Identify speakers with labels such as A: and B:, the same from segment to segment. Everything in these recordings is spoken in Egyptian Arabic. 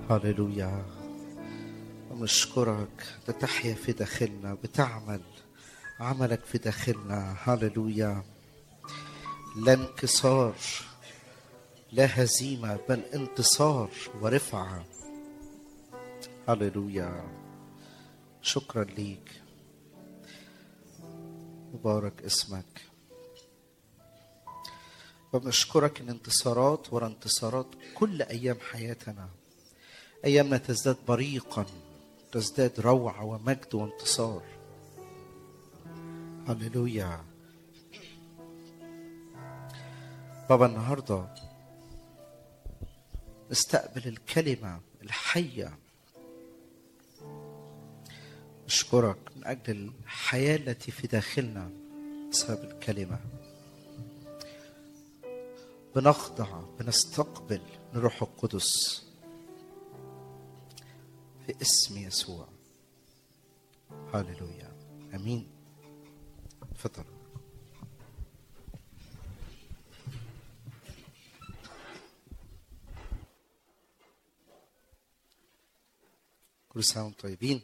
A: هللويا ونشكرك تحيا في داخلنا بتعمل عملك في داخلنا هللويا لا انكسار لا هزيمة بل انتصار ورفعة هللويا شكرا ليك مبارك اسمك وبنشكرك ان انتصارات ورا انتصارات كل ايام حياتنا ايامنا تزداد بريقا تزداد روعه ومجد وانتصار هللويا بابا النهارده استقبل الكلمه الحيه نشكرك من اجل الحياه التي في داخلنا بسبب الكلمه بنخضع بنستقبل من روح القدس في اسم يسوع هللويا امين تفضل كل سنه وانتم طيبين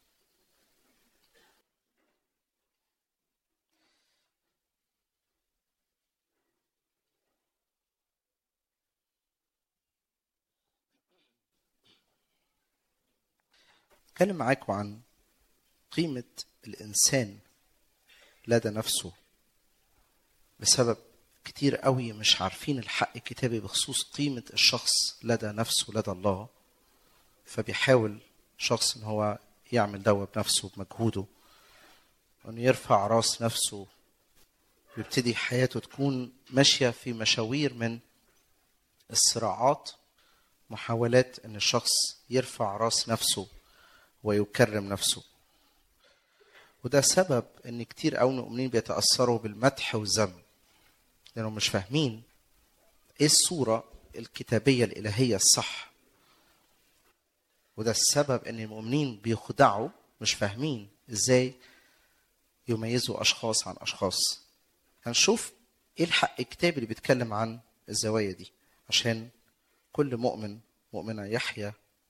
A: اتكلم معاكم عن قيمة الإنسان لدى نفسه بسبب كتير قوي مش عارفين الحق الكتابي بخصوص قيمة الشخص لدى نفسه لدى الله فبيحاول شخص ان هو يعمل دوا بنفسه بمجهوده وانه يرفع راس نفسه ويبتدي حياته تكون ماشية في مشاوير من الصراعات محاولات ان الشخص يرفع راس نفسه ويكرم نفسه وده سبب ان كتير قوي مؤمنين بيتاثروا بالمدح والذم لانهم مش فاهمين ايه الصوره الكتابيه الالهيه الصح وده السبب ان المؤمنين بيخدعوا مش فاهمين ازاي يميزوا اشخاص عن اشخاص هنشوف ايه الحق الكتابي اللي بيتكلم عن الزوايا دي عشان كل مؤمن مؤمنه يحيا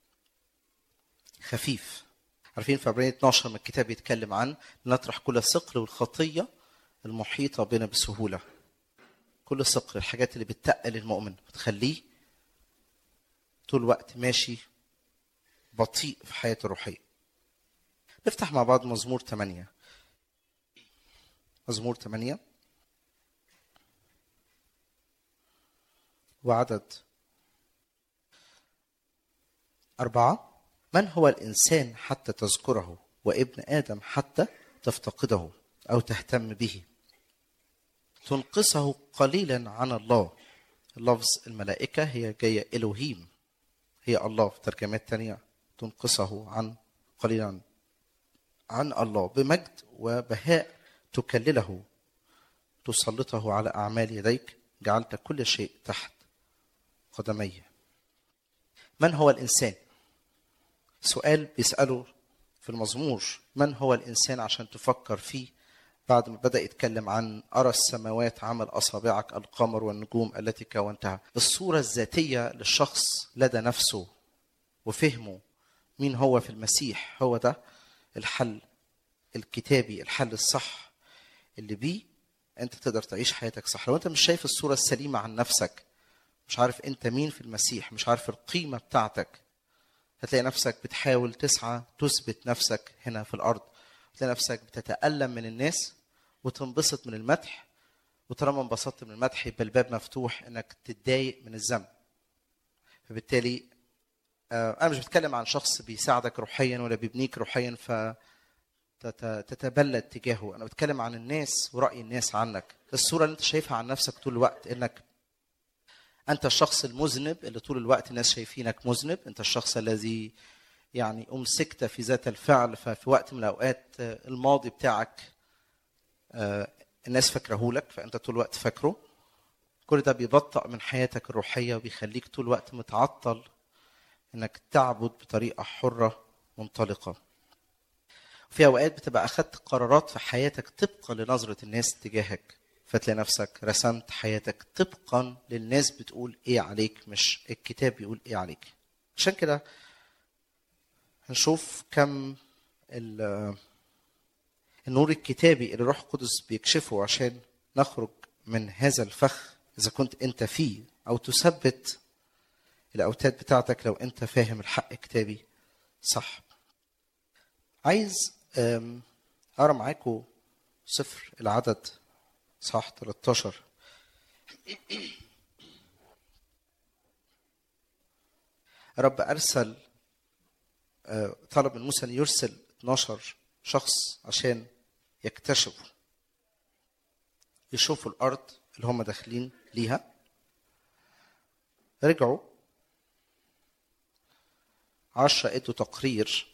A: خفيف عارفين في عبرين 12 من الكتاب بيتكلم عن نطرح كل ثقل والخطيه المحيطه بنا بسهوله كل ثقل الحاجات اللي بتتقل المؤمن بتخليه طول الوقت ماشي بطيء في حياته الروحيه نفتح مع بعض مزمور 8 مزمور 8 وعدد أربعة من هو الإنسان حتى تذكره وابن آدم حتى تفتقده أو تهتم به تنقصه قليلا عن الله لفظ الملائكة هي جاية إلوهيم هي الله في ترجمات تانية تنقصه عن قليلا عن الله بمجد وبهاء تكلله تسلطه على أعمال يديك جعلت كل شيء تحت قدمي من هو الإنسان سؤال بيسأله في المزمور من هو الإنسان عشان تفكر فيه بعد ما بدأ يتكلم عن أرى السماوات عمل أصابعك القمر والنجوم التي كونتها الصورة الذاتية للشخص لدى نفسه وفهمه مين هو في المسيح هو ده الحل الكتابي الحل الصح اللي بيه انت تقدر تعيش حياتك صح لو انت مش شايف الصورة السليمة عن نفسك مش عارف انت مين في المسيح مش عارف القيمة بتاعتك هتلاقي نفسك بتحاول تسعى تثبت نفسك هنا في الارض تلاقي نفسك بتتألم من الناس وتنبسط من المدح وطالما انبسطت من المدح يبقى الباب مفتوح انك تتضايق من الذنب فبالتالي انا مش بتكلم عن شخص بيساعدك روحيا ولا بيبنيك روحيا ف تتبلد تجاهه انا بتكلم عن الناس وراي الناس عنك الصوره اللي انت شايفها عن نفسك طول الوقت انك انت الشخص المذنب اللي طول الوقت الناس شايفينك مذنب انت الشخص الذي يعني امسكت في ذات الفعل ففي وقت من الاوقات الماضي بتاعك الناس فاكره لك فانت طول الوقت فاكره كل ده بيبطأ من حياتك الروحيه وبيخليك طول الوقت متعطل انك تعبد بطريقه حره منطلقه في اوقات بتبقى اخذت قرارات في حياتك طبقا لنظره الناس تجاهك فتلاقي نفسك رسمت حياتك طبقا للناس بتقول ايه عليك مش الكتاب بيقول ايه عليك عشان كده هنشوف كم ال- النور الكتابي اللي الروح القدس بيكشفه عشان نخرج من هذا الفخ اذا كنت انت فيه او تثبت الاوتاد بتاعتك لو انت فاهم الحق كتابي صح عايز أم، اقرا معاكم سفر العدد صح 13 رب ارسل آه، طلب من موسى ان يرسل 12 شخص عشان يكتشفوا يشوفوا الارض اللي هم داخلين ليها رجعوا عشرة ادوا تقرير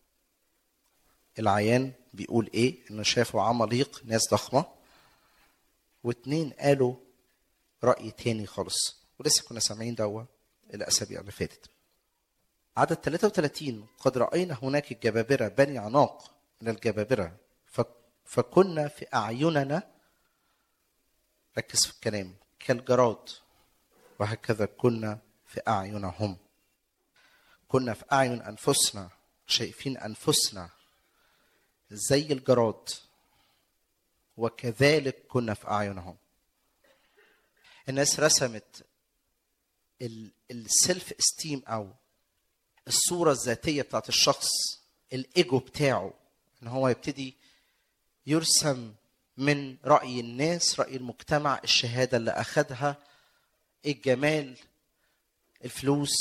A: العيان بيقول ايه انه شافوا عماليق ناس ضخمه واتنين قالوا راي تاني خالص ولسه كنا سامعين دوا الاسابيع اللي فاتت عدد 33 قد راينا هناك الجبابره بني عناق من الجبابره ف- فكنا في اعيننا ركز في الكلام كالجراد وهكذا كنا في اعينهم كنا في اعين انفسنا شايفين انفسنا زي الجراد وكذلك كنا في اعينهم الناس رسمت السيلف استيم او الصوره الذاتيه بتاعت الشخص الايجو بتاعه ان هو يبتدي يرسم من راي الناس راي المجتمع الشهاده اللي اخذها الجمال الفلوس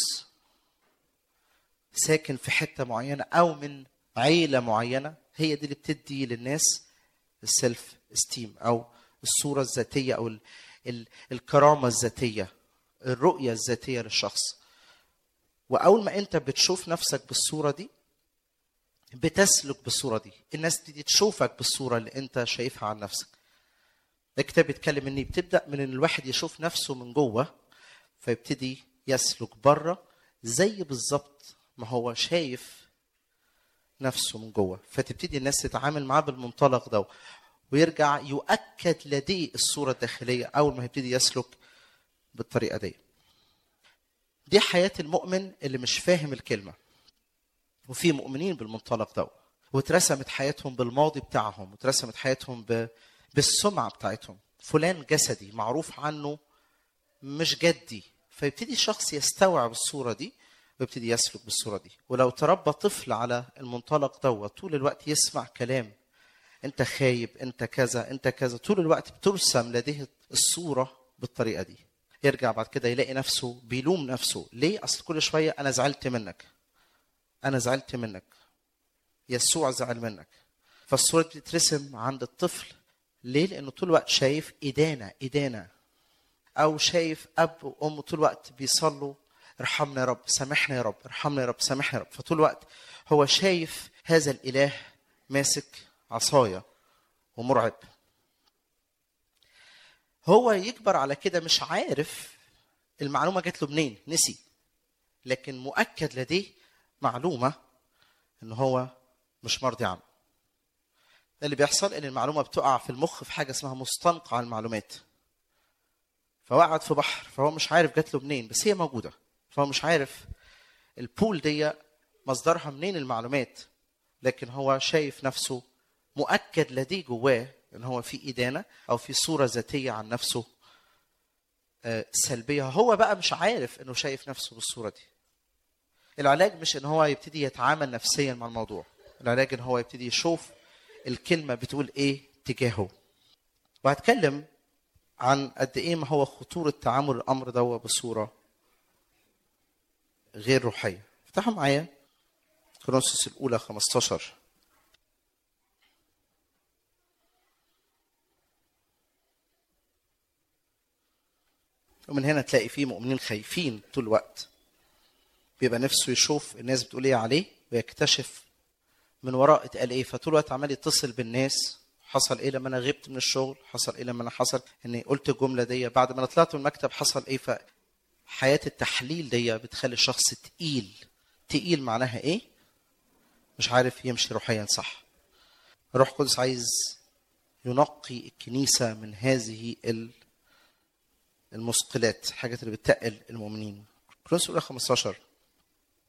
A: ساكن في حته معينه او من عيله معينه هي دي اللي بتدي للناس السيلف استيم او الصوره الذاتيه او ال ال الكرامه الذاتيه الرؤيه الذاتيه للشخص واول ما انت بتشوف نفسك بالصوره دي بتسلك بالصوره دي الناس تبتدي تشوفك بالصوره اللي انت شايفها عن نفسك الكتاب بيتكلم ان بتبدا من ان الواحد يشوف نفسه من جوه فيبتدي يسلك بره زي بالظبط ما هو شايف نفسه من جوه فتبتدي الناس تتعامل معاه بالمنطلق ده ويرجع يؤكد لديه الصوره الداخليه اول ما يبتدي يسلك بالطريقه دي دي حياه المؤمن اللي مش فاهم الكلمه وفي مؤمنين بالمنطلق ده واترسمت حياتهم بالماضي بتاعهم واترسمت حياتهم ب... بالسمعه بتاعتهم فلان جسدي معروف عنه مش جدي فيبتدي الشخص يستوعب الصوره دي ويبتدي يسلك بالصوره دي ولو تربى طفل على المنطلق دوت طول الوقت يسمع كلام انت خايب انت كذا انت كذا طول الوقت بترسم لديه الصوره بالطريقه دي يرجع بعد كده يلاقي نفسه بيلوم نفسه ليه اصل كل شويه انا زعلت منك انا زعلت منك يسوع زعل منك فالصوره دي بتترسم عند الطفل ليه لانه طول الوقت شايف ادانه ادانه او شايف اب وام طول الوقت بيصلوا ارحمنا يا رب سامحنا يا رب ارحمنا يا رب سامحنا يا رب فطول الوقت هو شايف هذا الاله ماسك عصايه ومرعب هو يكبر على كده مش عارف المعلومه جات له منين نسي لكن مؤكد لديه معلومه ان هو مش مرضي عنه ده اللي بيحصل ان المعلومه بتقع في المخ في حاجه اسمها مستنقع المعلومات فوقعت في بحر فهو مش عارف جات له منين بس هي موجوده فهو مش عارف البول دي مصدرها منين المعلومات لكن هو شايف نفسه مؤكد لديه جواه ان هو في ادانه او في صوره ذاتيه عن نفسه آه، سلبيه هو بقى مش عارف انه شايف نفسه بالصوره دي العلاج مش ان هو يبتدي يتعامل نفسيا مع الموضوع العلاج ان هو يبتدي يشوف الكلمه بتقول ايه تجاهه وهتكلم عن قد ايه ما هو خطوره تعامل الامر ده بصوره غير روحيه افتحوا معايا كورنثوس الاولى 15 ومن هنا تلاقي فيه مؤمنين خايفين طول الوقت بيبقى نفسه يشوف الناس بتقول ايه عليه ويكتشف من وراء اتقال ايه فطول الوقت عمال يتصل بالناس حصل ايه لما انا غبت من الشغل حصل ايه لما انا حصل اني قلت الجمله دي بعد ما انا طلعت من المكتب حصل ايه فحياه التحليل دي بتخلي الشخص تقيل تقيل معناها ايه مش عارف يمشي روحيا صح الروح القدس عايز ينقي الكنيسه من هذه ال- المثقلات الحاجات اللي بتقل المؤمنين كورنثوس الاولى 15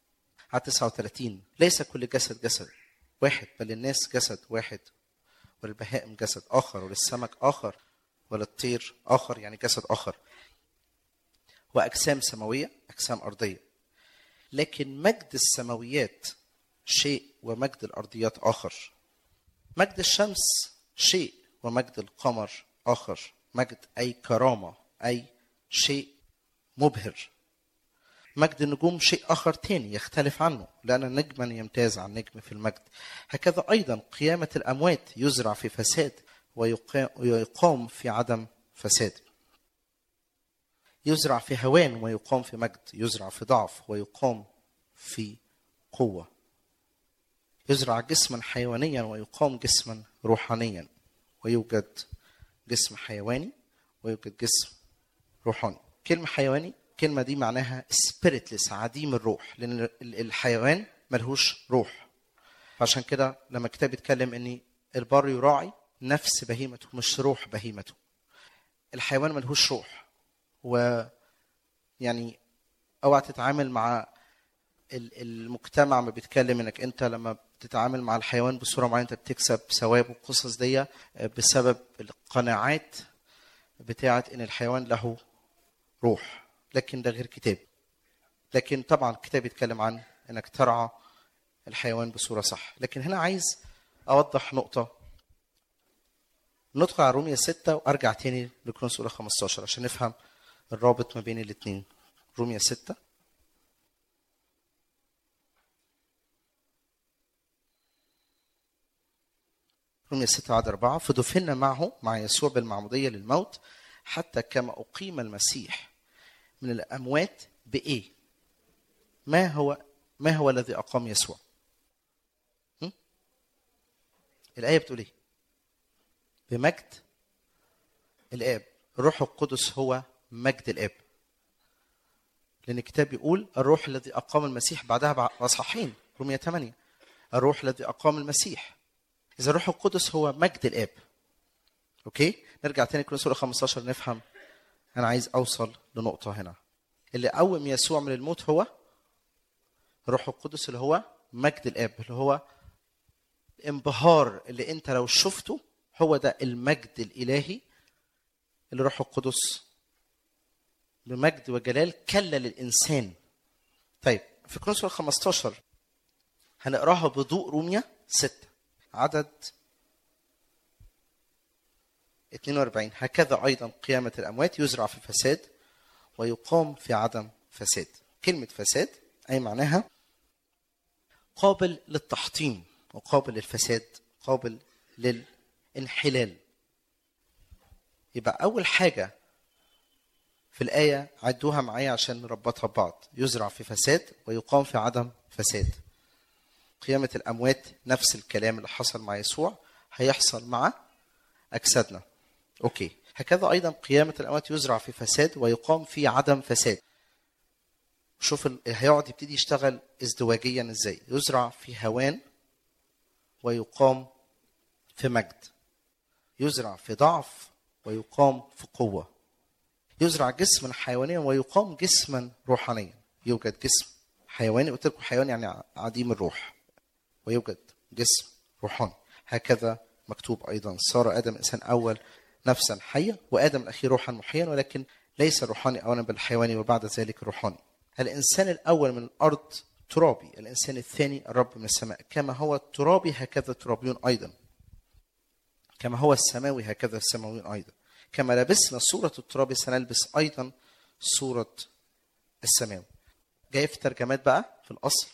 A: على 39 ليس كل جسد جسد واحد بل الناس جسد واحد وللبهائم جسد آخر وللسمك آخر وللطير آخر يعني جسد آخر وأجسام سماوية أجسام أرضية لكن مجد السماويات شيء ومجد الأرضيات آخر مجد الشمس شيء ومجد القمر آخر مجد أي كرامة أي شيء مبهر مجد النجوم شيء آخر تاني يختلف عنه لأن نجما يمتاز عن نجم في المجد هكذا أيضا قيامة الأموات يزرع في فساد ويقا- ويقام في عدم فساد يزرع في هوان ويقام في مجد يزرع في ضعف ويقام في قوة يزرع جسما حيوانيا ويقام جسما روحانيا ويوجد جسم حيواني ويوجد جسم روحاني كلمة حيواني الكلمة دي معناها spiritless عديم الروح لأن ال- الحيوان ملهوش روح عشان كده لما الكتاب بيتكلم ان البر يراعي نفس بهيمته مش روح بهيمته الحيوان ملهوش روح و يعني اوعى تتعامل مع ال- المجتمع ما بيتكلم انك انت لما بتتعامل مع الحيوان بصوره معينه انت بتكسب ثواب والقصص دي بسبب القناعات بتاعه ان الحيوان له روح لكن ده غير كتاب لكن طبعا الكتاب يتكلم عن انك ترعى الحيوان بصوره صح لكن هنا عايز اوضح نقطه ندخل على رومية 6 وارجع تاني لكرونس اولى 15 عشان نفهم الرابط ما بين الاثنين رومية 6 رومية 6 عدد 4 فدفنا معه مع يسوع بالمعمودية للموت حتى كما أقيم المسيح من الأموات بإيه؟ ما هو ما هو الذي أقام يسوع؟ هم؟ الآية بتقول إيه؟ بمجد الآب الروح القدس هو مجد الآب لأن الكتاب بيقول الروح الذي أقام المسيح بعدها بأصحاحين رومية 8 الروح الذي أقام المسيح إذا الروح القدس هو مجد الآب أوكي نرجع تاني كل سورة 15 نفهم أنا عايز أوصل لنقطة هنا اللي قوم يسوع من الموت هو الروح القدس اللي هو مجد الآب اللي هو الانبهار اللي أنت لو شفته هو ده المجد الإلهي اللي الروح القدس بمجد وجلال كلل الإنسان طيب في كورنثوس 15 هنقراها بضوء رومية 6 عدد 42 هكذا أيضا قيامة الأموات يزرع في فساد ويقام في عدم فساد كلمة فساد أي معناها قابل للتحطيم وقابل للفساد قابل للانحلال يبقى أول حاجة في الآية عدوها معايا عشان نربطها ببعض يزرع في فساد ويقام في عدم فساد قيامة الأموات نفس الكلام اللي حصل مع يسوع هيحصل مع أجسادنا أوكي هكذا أيضا قيامة الأموات يزرع في فساد ويقام في عدم فساد شوف ال- هيقعد يبتدي يشتغل ازدواجيا ازاي يزرع في هوان ويقام في مجد يزرع في ضعف ويقام في قوة يزرع جسما حيوانيا ويقام جسما روحانيا يوجد جسم حيواني قلت لكم حيواني يعني عديم الروح ويوجد جسم روحاني هكذا مكتوب ايضا صار ادم انسان اول نفسا حيه وادم الاخير روحا محيا ولكن ليس الروحاني اولا بل الحيواني وبعد ذلك الروحاني الانسان الاول من الارض ترابي الانسان الثاني الرب من السماء كما هو الترابي هكذا الترابيون ايضا كما هو السماوي هكذا السماويون ايضا كما لبسنا صوره التراب سنلبس ايضا صوره السماوي جاي في ترجمات بقى في الاصل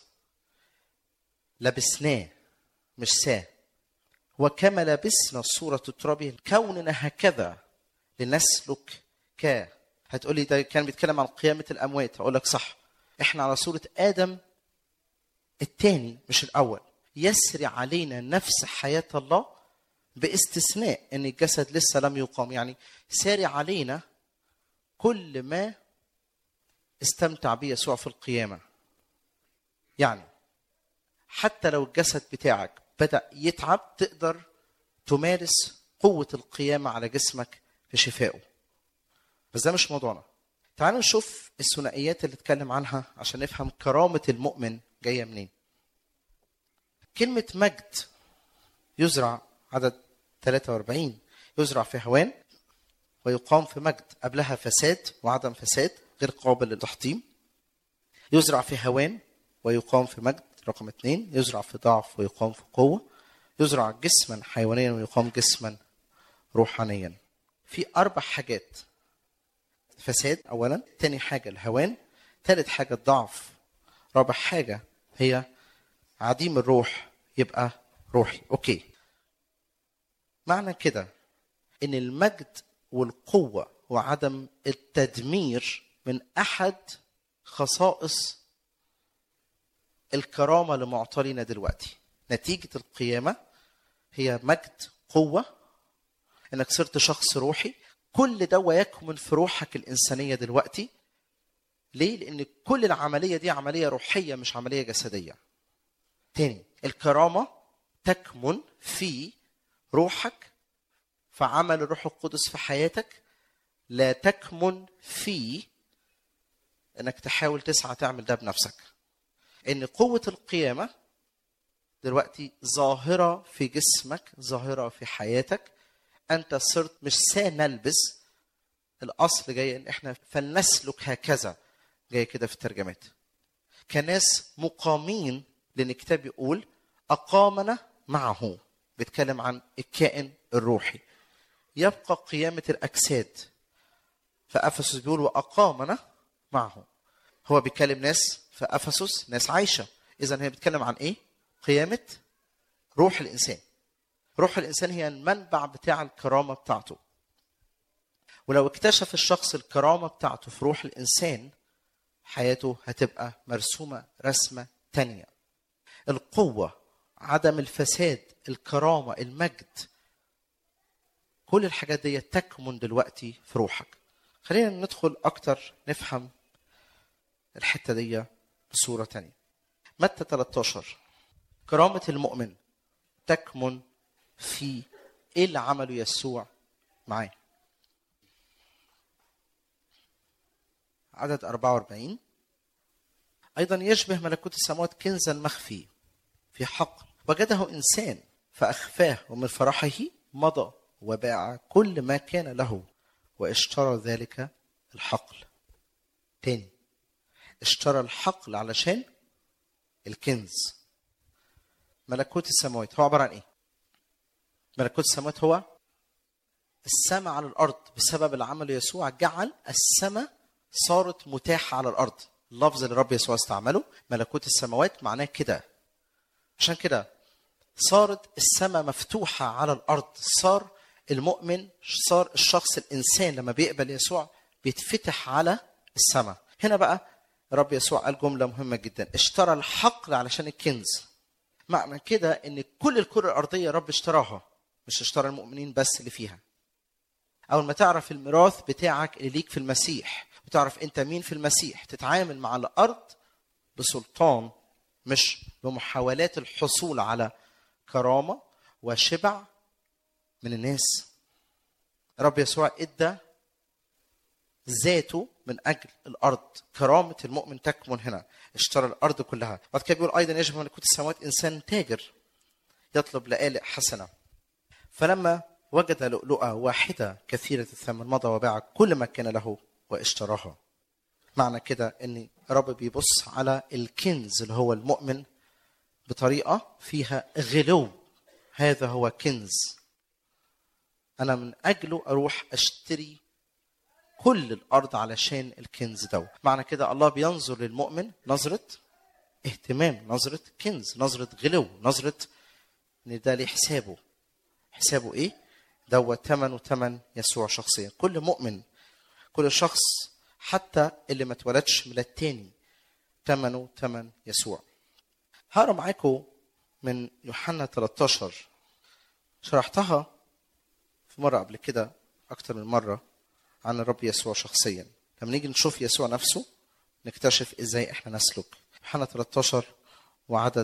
A: لبسناه مش ساه وكما لبسنا صورة التراب كوننا هكذا لنسلك ك هتقولي ده كان بيتكلم عن قيامة الأموات هقول لك صح احنا على صورة آدم الثاني مش الأول يسري علينا نفس حياة الله باستثناء ان الجسد لسه لم يقام يعني ساري علينا كل ما استمتع به يسوع في القيامة يعني حتى لو الجسد بتاعك بدأ يتعب تقدر تمارس قوة القيامة على جسمك في شفائه بس ده مش موضوعنا تعالوا نشوف الثنائيات اللي اتكلم عنها عشان نفهم كرامة المؤمن جايه منين كلمه مجد يزرع عدد 43 يزرع في هوان ويقام في مجد قبلها فساد وعدم فساد غير قابل للتحطيم يزرع في هوان ويقام في مجد رقم اثنين يزرع في ضعف ويقام في قوة يزرع جسما حيوانيا ويقام جسما روحانيا في أربع حاجات فساد أولا تاني حاجة الهوان ثالث حاجة الضعف رابع حاجة هي عديم الروح يبقى روحي أوكي معنى كده ان المجد والقوه وعدم التدمير من احد خصائص الكرامه اللي معطى لنا دلوقتي نتيجه القيامه هي مجد قوه انك صرت شخص روحي كل ده ويكمن في روحك الانسانيه دلوقتي ليه لان كل العمليه دي عمليه روحيه مش عمليه جسديه تاني الكرامه تكمن في روحك فعمل الروح القدس في حياتك لا تكمن في انك تحاول تسعى تعمل ده بنفسك ان قوه القيامه دلوقتي ظاهره في جسمك ظاهره في حياتك انت صرت مش سنلبس الاصل جاي ان احنا فلنسلك هكذا جاي كده في الترجمات كناس مقامين لان الكتاب يقول اقامنا معه بيتكلم عن الكائن الروحي يبقى قيامة الأجساد فأفسس بيقول وأقامنا معه هو بيكلم ناس في أفسس ناس عايشة إذا هي بتتكلم عن إيه؟ قيامة روح الإنسان روح الإنسان هي المنبع بتاع الكرامة بتاعته ولو اكتشف الشخص الكرامة بتاعته في روح الإنسان حياته هتبقى مرسومة رسمة تانية القوة عدم الفساد الكرامة المجد كل الحاجات دي تكمن دلوقتي في روحك خلينا ندخل أكتر نفهم الحتة دي بصورة تانية متى 13 كرامة المؤمن تكمن في ايه اللي عمله يسوع معاه عدد 44 أيضا يشبه ملكوت السماوات كنزا مخفي في حقل وجده إنسان فأخفاه ومن فرحه مضى وباع كل ما كان له واشترى ذلك الحقل تاني اشترى الحقل علشان الكنز ملكوت السماوات هو عبارة عن ايه ملكوت السماوات هو السماء على الارض بسبب العمل يسوع جعل السماء صارت متاحة على الارض اللفظ اللي رب يسوع استعمله ملكوت السماوات معناه كده عشان كده صارت السماء مفتوحة على الأرض صار المؤمن صار الشخص الإنسان لما بيقبل يسوع بيتفتح على السماء هنا بقى رب يسوع قال جملة مهمة جدا اشترى الحقل علشان الكنز معنى كده ان كل الكرة الأرضية رب اشتراها مش اشترى المؤمنين بس اللي فيها أول ما تعرف الميراث بتاعك اللي ليك في المسيح وتعرف أنت مين في المسيح تتعامل مع الأرض بسلطان مش بمحاولات الحصول على كرامة وشبع من الناس رب يسوع ادى ذاته من اجل الارض كرامه المؤمن تكمن هنا اشترى الارض كلها بعد كده بيقول ايضا يشبه ملكوت السماوات انسان تاجر يطلب لآلئ حسنه فلما وجد لؤلؤه واحده كثيره الثمن مضى وباع كل ما كان له واشتراها معنى كده ان رب بيبص على الكنز اللي هو المؤمن بطريقه فيها غلو هذا هو كنز انا من اجله اروح اشتري كل الارض علشان الكنز ده معنى كده الله بينظر للمؤمن نظره اهتمام نظره كنز نظره غلو نظره ان ده ليه حسابه حسابه ايه دوت ثمن وثمن يسوع شخصيا كل مؤمن كل شخص حتى اللي ما اتولدش ميلاد تاني ثمنه ثمن يسوع هقرا معاكم من يوحنا 13 شرحتها في مرة قبل كده أكتر من مرة عن الرب يسوع شخصيا لما نيجي نشوف يسوع نفسه نكتشف إزاي إحنا نسلك يوحنا 13 وعدد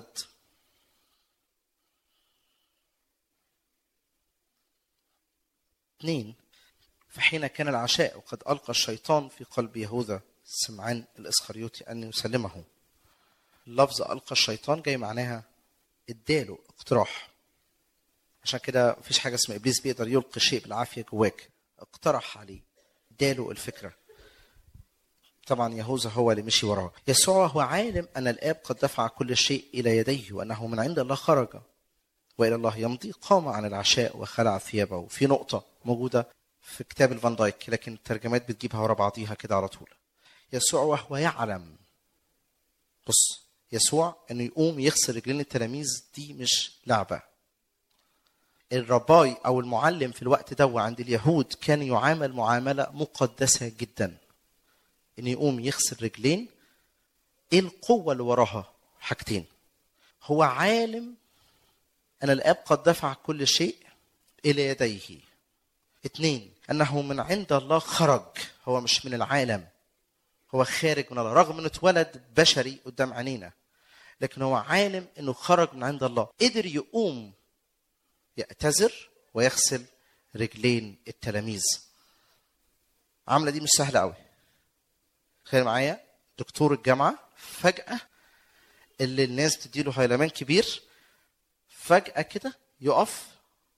A: اثنين فحين كان العشاء وقد ألقى الشيطان في قلب يهوذا سمعان الإسخريوطي أن يسلمه لفظ القى الشيطان جاي معناها اداله اقتراح عشان كده مفيش حاجه اسمها ابليس بيقدر يلقي شيء بالعافيه جواك اقترح عليه اداله الفكره طبعا يهوذا هو اللي مشي وراه يسوع هو عالم ان الاب قد دفع كل شيء الى يديه وانه من عند الله خرج والى الله يمضي قام عن العشاء وخلع ثيابه وفي نقطه موجوده في كتاب الفان دايك لكن الترجمات بتجيبها ورا بعضيها كده على طول يسوع وهو يعلم بص يسوع انه يقوم يغسل رجلين التلاميذ دي مش لعبه الرباي او المعلم في الوقت ده عند اليهود كان يعامل معامله مقدسه جدا انه يقوم يغسل رجلين ايه القوه اللي وراها حاجتين هو عالم ان الاب قد دفع كل شيء الى يديه اثنين انه من عند الله خرج هو مش من العالم هو خارج من الله رغم انه اتولد بشري قدام عينينا لكن هو عالم انه خرج من عند الله قدر يقوم يعتذر ويغسل رجلين التلاميذ عامله دي مش سهله قوي تخيل معايا دكتور الجامعه فجاه اللي الناس بتديله هيلمان كبير فجاه كده يقف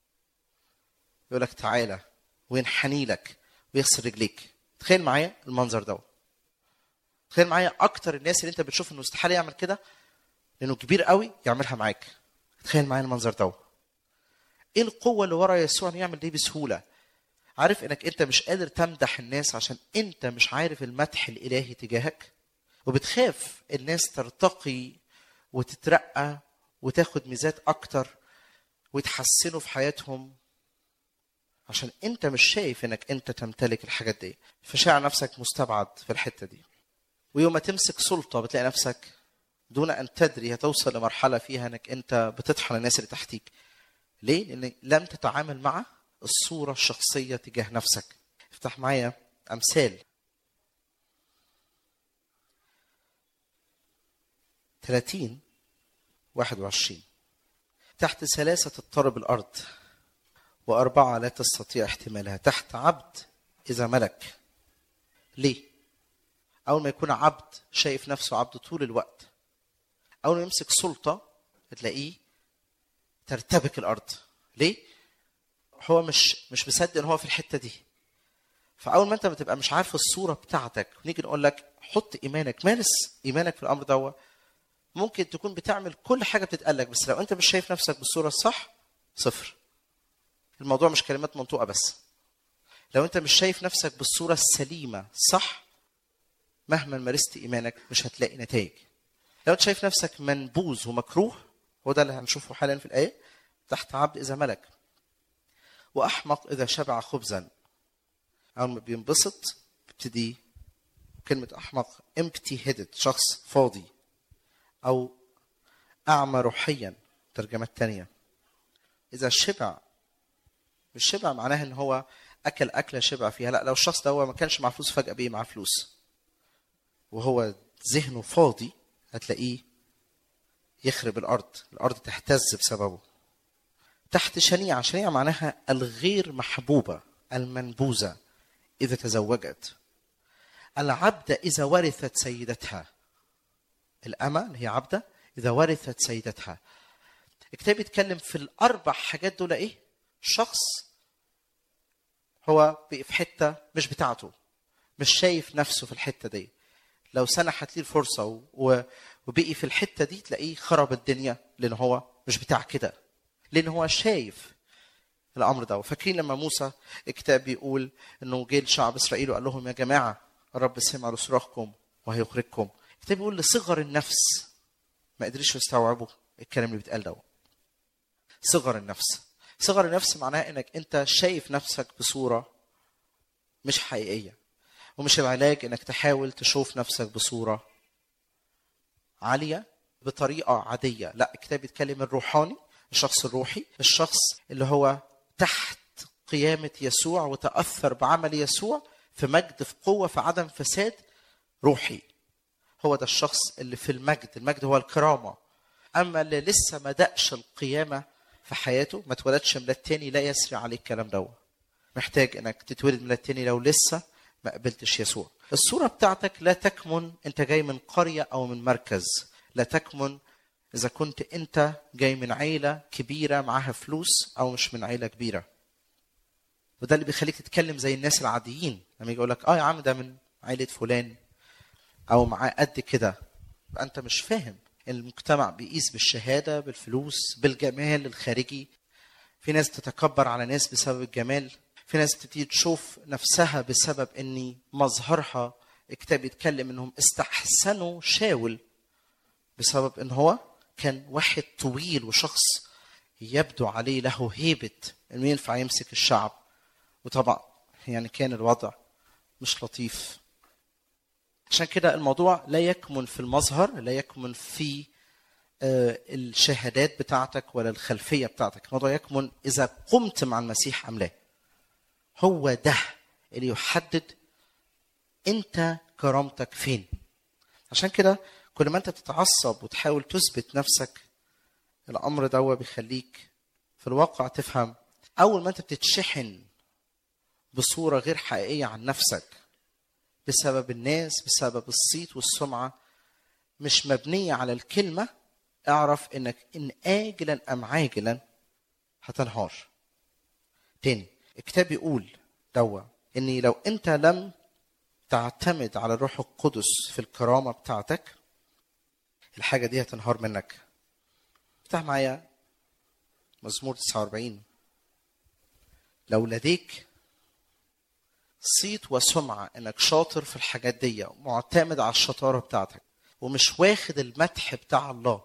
A: يقول لك تعالى وينحني لك ويغسل رجليك تخيل معايا المنظر ده تخيل معايا اكتر الناس اللي انت بتشوف انه استحاله يعمل كده لانه كبير قوي يعملها معاك تخيل معايا المنظر ده ايه القوه اللي ورا يسوع انه يعمل دي بسهوله عارف انك انت مش قادر تمدح الناس عشان انت مش عارف المدح الالهي تجاهك وبتخاف الناس ترتقي وتترقى وتاخد ميزات اكتر ويتحسنوا في حياتهم عشان انت مش شايف انك انت تمتلك الحاجات دي فشاعر نفسك مستبعد في الحته دي ويوم ما تمسك سلطه بتلاقي نفسك دون ان تدري هتوصل لمرحله فيها انك انت بتطحن الناس اللي تحتيك ليه لان لم تتعامل مع الصوره الشخصيه تجاه نفسك افتح معايا امثال 30 21 تحت ثلاثة اضطرب الأرض وأربعة لا تستطيع احتمالها تحت عبد إذا ملك ليه؟ أول ما يكون عبد شايف نفسه عبد طول الوقت أول ما يمسك سلطة تلاقيه ترتبك الأرض ليه؟ هو مش مش مصدق ان هو في الحته دي فاول ما انت بتبقى مش عارف الصوره بتاعتك ونيجي نقول لك حط ايمانك مارس ايمانك في الامر ده ممكن تكون بتعمل كل حاجه بتتقال لك بس لو انت مش شايف نفسك بالصوره الصح صفر الموضوع مش كلمات منطوقه بس لو انت مش شايف نفسك بالصوره السليمه صح مهما مارست ايمانك مش هتلاقي نتائج لو انت شايف نفسك منبوذ ومكروه هو ده اللي هنشوفه حالا في الايه تحت عبد اذا ملك واحمق اذا شبع خبزا اول ما بينبسط بيبتدي كلمه احمق empty headed شخص فاضي او اعمى روحيا ترجمه تانية اذا شبع مش شبع معناها ان هو اكل اكله شبع فيها لا لو الشخص ده هو ما كانش معاه فلوس فجاه بقي معاه فلوس وهو ذهنه فاضي هتلاقيه يخرب الارض الارض تهتز بسببه تحت شنيعة شنيعة معناها الغير محبوبة المنبوذة إذا تزوجت العبدة إذا ورثت سيدتها الأمة اللي هي عبدة إذا ورثت سيدتها الكتاب يتكلم في الأربع حاجات دول إيه؟ شخص هو بقي في حتة مش بتاعته مش شايف نفسه في الحتة دي لو سنحت ليه الفرصة وبقي في الحتة دي تلاقيه خرب الدنيا لأن هو مش بتاع كده لان هو شايف الامر ده فاكرين لما موسى الكتاب بيقول انه جه لشعب اسرائيل وقال لهم يا جماعه الرب سمع لصراخكم وهيخرجكم الكتاب بيقول لصغر النفس ما قدرش يستوعبوا الكلام اللي بيتقال ده صغر النفس صغر النفس معناها انك انت شايف نفسك بصوره مش حقيقيه ومش العلاج انك تحاول تشوف نفسك بصوره عاليه بطريقه عاديه لا الكتاب بيتكلم الروحاني الشخص الروحي الشخص اللي هو تحت قيامة يسوع وتأثر بعمل يسوع في مجد في قوة في عدم فساد روحي هو ده الشخص اللي في المجد المجد هو الكرامة أما اللي لسه ما دقش القيامة في حياته ما اتولدش ميلاد تاني لا يسري عليه الكلام ده محتاج انك تتولد ميلاد تاني لو لسه ما قبلتش يسوع الصورة بتاعتك لا تكمن انت جاي من قرية او من مركز لا تكمن اذا كنت انت جاي من عيله كبيره معاها فلوس او مش من عيله كبيره وده اللي بيخليك تتكلم زي الناس العاديين لما يجي يقول لك اه يا عم ده من عيله فلان او معاه قد كده يبقى انت مش فاهم المجتمع بيقيس بالشهاده بالفلوس بالجمال الخارجي في ناس تتكبر على ناس بسبب الجمال في ناس تبتدي تشوف نفسها بسبب ان مظهرها الكتاب يتكلم انهم استحسنوا شاول بسبب ان هو كان واحد طويل وشخص يبدو عليه له هيبه انه ينفع يمسك الشعب وطبعا يعني كان الوضع مش لطيف عشان كده الموضوع لا يكمن في المظهر لا يكمن في آه، الشهادات بتاعتك ولا الخلفيه بتاعتك الموضوع يكمن اذا قمت مع المسيح ام لا هو ده اللي يحدد انت كرامتك فين عشان كده كل ما انت تتعصب وتحاول تثبت نفسك الامر ده بيخليك في الواقع تفهم اول ما انت بتتشحن بصوره غير حقيقيه عن نفسك بسبب الناس بسبب الصيت والسمعه مش مبنيه على الكلمه اعرف انك ان اجلا ام عاجلا هتنهار تاني الكتاب بيقول دوا اني لو انت لم تعتمد على الروح القدس في الكرامه بتاعتك الحاجه دي هتنهار منك افتح معايا مزمور 49 لو لديك صيت وسمعة انك شاطر في الحاجات دي معتمد على الشطارة بتاعتك ومش واخد المدح بتاع الله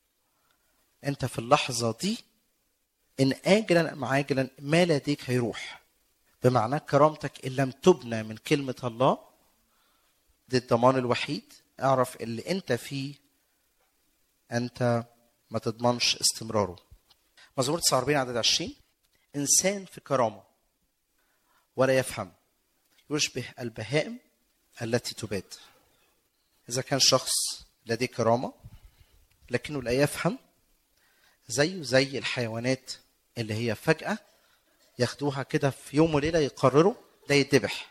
A: انت في اللحظة دي ان اجلا ام عاجلا ما لديك هيروح بمعنى كرامتك ان لم تبنى من كلمة الله دي الضمان الوحيد اعرف اللي انت فيه انت ما تضمنش استمراره مزمور 49 عدد 20 انسان في كرامه ولا يفهم يشبه البهائم التي تباد اذا كان شخص لديه كرامه لكنه لا يفهم زيه زي الحيوانات اللي هي فجاه ياخدوها كده في يوم وليله يقرروا ده يتذبح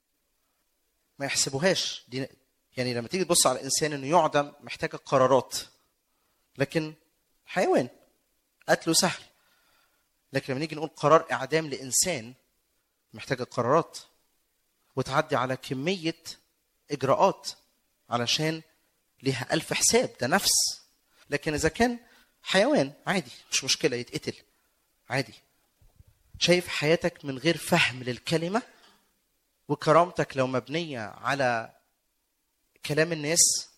A: ما يحسبوهاش دي يعني لما تيجي تبص على الانسان انه يعدم محتاجه قرارات لكن حيوان قتله سهل لكن لما نيجي نقول قرار اعدام لانسان محتاجه قرارات وتعدي على كميه اجراءات علشان ليها ألف حساب ده نفس لكن اذا كان حيوان عادي مش مشكله يتقتل عادي شايف حياتك من غير فهم للكلمه وكرامتك لو مبنيه على كلام الناس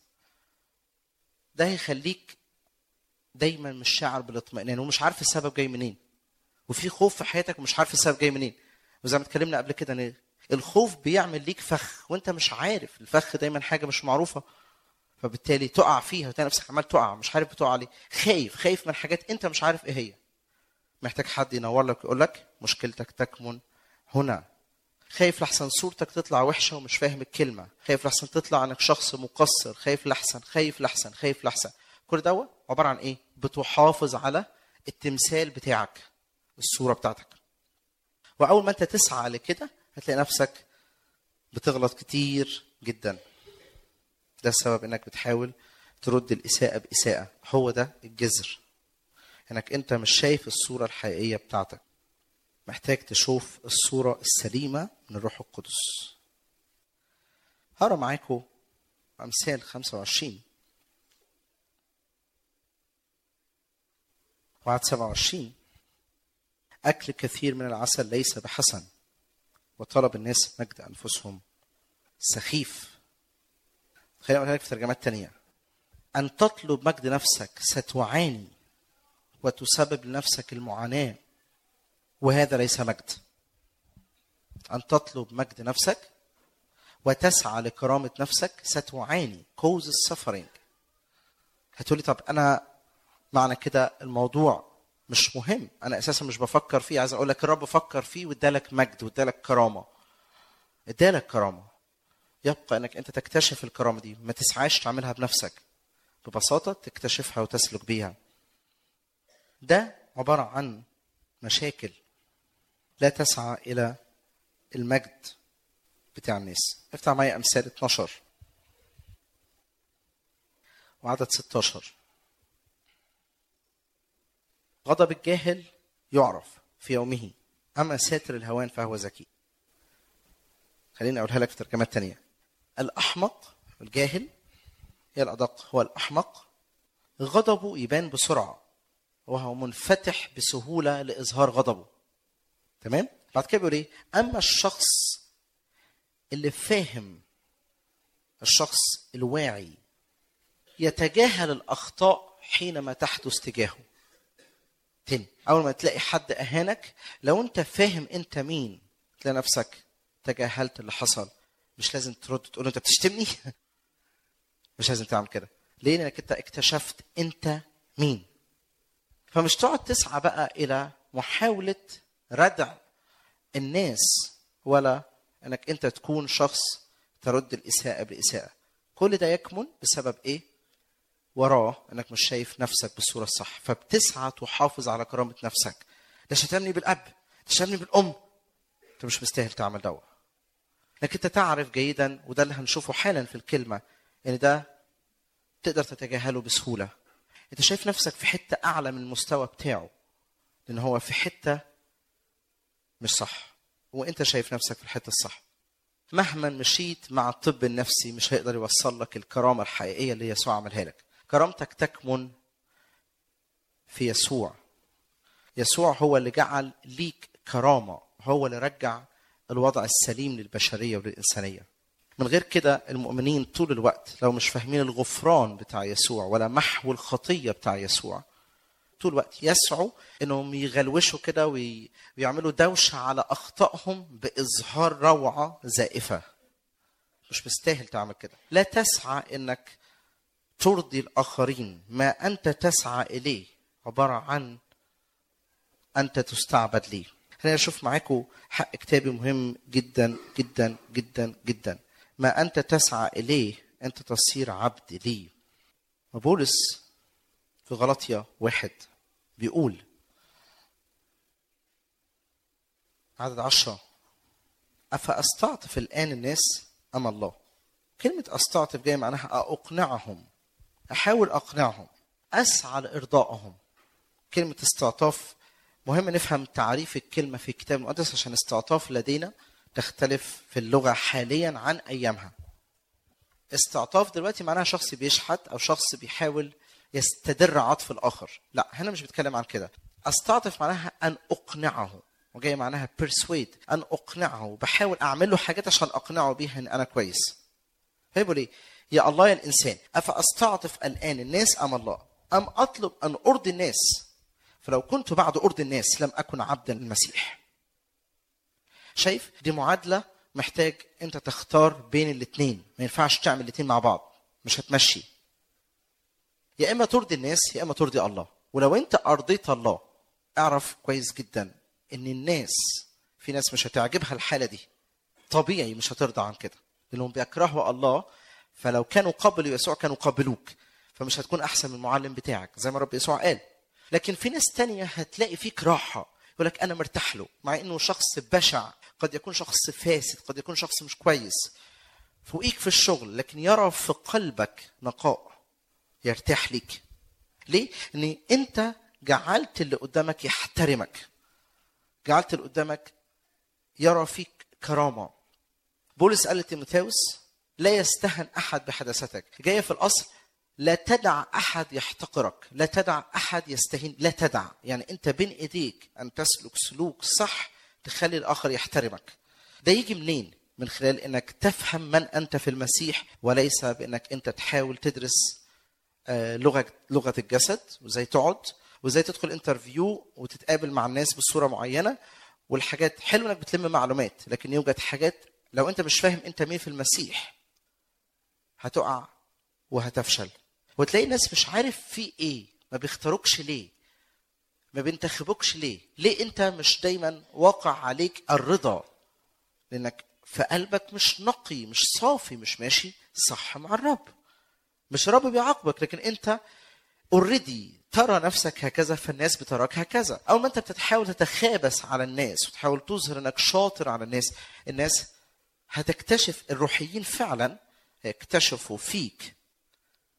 A: ده هيخليك دايما مش شاعر بالاطمئنان ومش عارف السبب جاي منين وفي خوف في حياتك ومش عارف السبب جاي منين وزي ما اتكلمنا قبل كده ان الخوف بيعمل ليك فخ وانت مش عارف الفخ دايما حاجه مش معروفه فبالتالي تقع فيها وتلاقي نفسك عمال تقع مش عارف بتقع ليه خايف خايف من حاجات انت مش عارف ايه هي محتاج حد ينور لك ويقول لك مشكلتك تكمن هنا خايف لحسن صورتك تطلع وحشه ومش فاهم الكلمه خايف لحسن تطلع انك شخص مقصر خايف لحسن خايف لحسن خايف لحسن كل ده عباره عن ايه بتحافظ على التمثال بتاعك الصوره بتاعتك واول ما انت تسعى لكده هتلاقي نفسك بتغلط كتير جدا ده السبب انك بتحاول ترد الاساءه باساءه هو ده الجذر انك انت مش شايف الصوره الحقيقيه بتاعتك محتاج تشوف الصوره السليمه من الروح القدس هقرا معاكم امثال 25 وعد 27 أكل كثير من العسل ليس بحسن وطلب الناس مجد أنفسهم سخيف خليني أقولها لك في ترجمات تانية أن تطلب مجد نفسك ستعاني وتسبب لنفسك المعاناة وهذا ليس مجد أن تطلب مجد نفسك وتسعى لكرامة نفسك ستعاني كوز السفرنج هتقولي طب أنا معنى كده الموضوع مش مهم انا اساسا مش بفكر فيه عايز اقول لك الرب فكر فيه وادالك مجد وادالك كرامه ادالك كرامه يبقى انك انت تكتشف الكرامه دي ما تسعاش تعملها بنفسك ببساطه تكتشفها وتسلك بيها ده عباره عن مشاكل لا تسعى الى المجد بتاع الناس افتح معايا امثال 12 وعدد 16 غضب الجاهل يعرف في يومه أما ساتر الهوان فهو ذكي خليني أقولها لك في ترجمات تانية الأحمق الجاهل هي الأدق هو الأحمق غضبه يبان بسرعة وهو منفتح بسهولة لإظهار غضبه تمام بعد كده بيقول ايه اما الشخص اللي فاهم الشخص الواعي يتجاهل الاخطاء حينما تحدث تجاهه تاني اول ما تلاقي حد اهانك لو انت فاهم انت مين تلاقي نفسك تجاهلت اللي حصل مش لازم ترد تقول له انت بتشتمني مش لازم تعمل كده ليه لانك انت اكتشفت انت مين فمش تقعد تسعى بقى الى محاوله ردع الناس ولا انك انت تكون شخص ترد الاساءه باساءه كل ده يكمن بسبب ايه وراه انك مش شايف نفسك بالصوره الصح فبتسعى تحافظ على كرامه نفسك ده شتمني بالاب ده شتمني بالام انت مش مستاهل تعمل دوا لكن انت تعرف جيدا وده اللي هنشوفه حالا في الكلمه ان ده تقدر تتجاهله بسهوله انت شايف نفسك في حته اعلى من المستوى بتاعه لان هو في حته مش صح وانت شايف نفسك في الحته الصح مهما مشيت مع الطب النفسي مش هيقدر يوصل لك الكرامه الحقيقيه اللي يسوع عملها لك كرامتك تكمن في يسوع يسوع هو اللي جعل ليك كرامه هو اللي رجع الوضع السليم للبشريه وللانسانيه من غير كده المؤمنين طول الوقت لو مش فاهمين الغفران بتاع يسوع ولا محو الخطيه بتاع يسوع طول الوقت يسعوا انهم يغلوشوا كده وي- ويعملوا دوشه على اخطائهم باظهار روعه زائفه مش مستاهل تعمل كده لا تسعى انك ترضي الاخرين ما انت تسعى اليه عباره عن انت تستعبد ليه خلينا نشوف معاكم حق كتابي مهم جدا جدا جدا جدا ما انت تسعى اليه انت تصير عبد ليه وبولس في غلطية واحد بيقول عدد عشرة أفأستعطف الآن الناس أم الله كلمة أستعطف جاية معناها أقنعهم أحاول أقنعهم أسعى لإرضائهم كلمة استعطاف مهم نفهم تعريف الكلمة في الكتاب المقدس عشان استعطاف لدينا تختلف في اللغة حاليا عن أيامها استعطاف دلوقتي معناها شخص بيشحت أو شخص بيحاول يستدر عطف الآخر لا هنا مش بتكلم عن كده استعطف معناها أن أقنعه وجاي معناها persuade أن أقنعه بحاول أعمل له حاجات عشان أقنعه بيها إن أنا كويس فيقول إيه يا الله يا الإنسان أفأستعطف الآن الناس أم الله أم أطلب أن أرضي الناس فلو كنت بعد أرضي الناس لم أكن عبدا للمسيح شايف دي معادلة محتاج أنت تختار بين الاثنين ما ينفعش تعمل الاثنين مع بعض مش هتمشي يا إما ترضي الناس يا إما ترضي الله ولو أنت أرضيت الله اعرف كويس جدا إن الناس في ناس مش هتعجبها الحالة دي طبيعي مش هترضى عن كده لأنهم بيكرهوا الله فلو كانوا قبلوا يسوع كانوا قبلوك فمش هتكون أحسن من المعلم بتاعك زي ما رب يسوع قال لكن في ناس تانية هتلاقي فيك راحة يقول لك أنا مرتاح له مع إنه شخص بشع قد يكون شخص فاسد قد يكون شخص مش كويس فوقيك في الشغل لكن يرى في قلبك نقاء يرتاح ليك ليه؟ ان انت جعلت اللي قدامك يحترمك جعلت اللي قدامك يرى فيك كرامه بولس قال لتيموثاوس لا يستهن احد بحدثتك جايه في الاصل لا تدع احد يحتقرك لا تدع احد يستهين لا تدع يعني انت بين ايديك ان تسلك سلوك صح تخلي الاخر يحترمك ده يجي منين من خلال انك تفهم من انت في المسيح وليس بانك انت تحاول تدرس آه، لغه لغه الجسد وازاي تقعد وازاي تدخل انترفيو وتتقابل مع الناس بصوره معينه والحاجات حلو انك بتلم معلومات لكن يوجد حاجات لو انت مش فاهم انت مين في المسيح هتقع وهتفشل وتلاقي الناس مش عارف في ايه ما بيختاروكش ليه ما بينتخبوكش ليه ليه انت مش دايما واقع عليك الرضا لانك في قلبك مش نقي مش صافي مش ماشي صح مع الرب مش الرب بيعاقبك لكن انت اوريدي ترى نفسك هكذا فالناس بتراك هكذا اول ما انت بتحاول تتخابس على الناس وتحاول تظهر انك شاطر على الناس الناس هتكتشف الروحيين فعلا هيكتشفوا فيك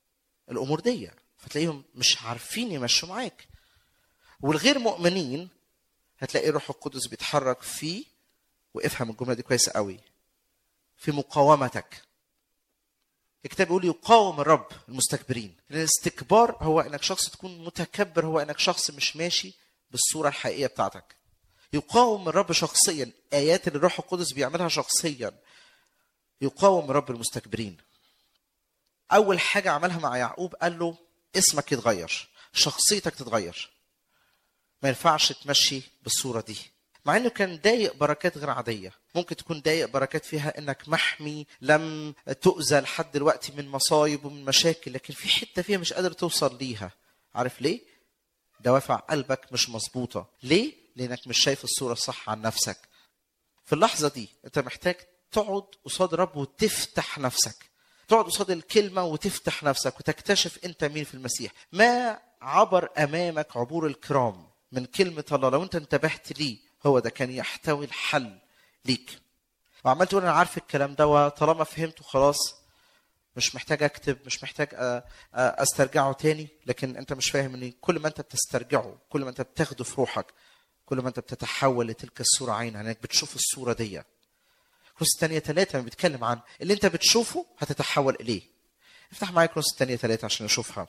A: الامور دي فتلاقيهم مش عارفين يمشوا معاك والغير مؤمنين هتلاقي الروح القدس بيتحرك فيه وافهم الجمله دي كويس قوي في مقاومتك الكتاب بيقول يقاوم الرب المستكبرين الاستكبار هو انك شخص تكون متكبر هو انك شخص مش ماشي بالصوره الحقيقيه بتاعتك يقاوم الرب شخصيا ايات اللي الروح القدس بيعملها شخصيا يقاوم الرب المستكبرين اول حاجه عملها مع يعقوب قال له اسمك يتغير شخصيتك تتغير ما ينفعش تمشي بالصوره دي مع انه كان ضايق بركات غير عاديه ممكن تكون ضايق بركات فيها انك محمي لم تؤذى لحد دلوقتي من مصايب ومن مشاكل لكن في حته فيها مش قادر توصل ليها عارف ليه دوافع قلبك مش مظبوطه ليه لانك مش شايف الصوره الصح عن نفسك في اللحظه دي انت محتاج تقعد قصاد رب وتفتح نفسك تقعد قصاد الكلمه وتفتح نفسك وتكتشف انت مين في المسيح ما عبر امامك عبور الكرام من كلمه الله لو انت انتبهت ليه هو ده كان يحتوي الحل ليك وعمال تقول انا عارف الكلام ده وطالما فهمته خلاص مش محتاج اكتب مش محتاج أ- أ- استرجعه تاني لكن انت مش فاهم ان كل ما انت بتسترجعه كل ما انت بتاخده في روحك كل ما انت بتتحول لتلك الصوره عينها انك بتشوف الصوره دي كروس الثانية ثلاثة لما بيتكلم عن اللي انت بتشوفه هتتحول اليه افتح معايا كروس الثانية ثلاثة عشان نشوفها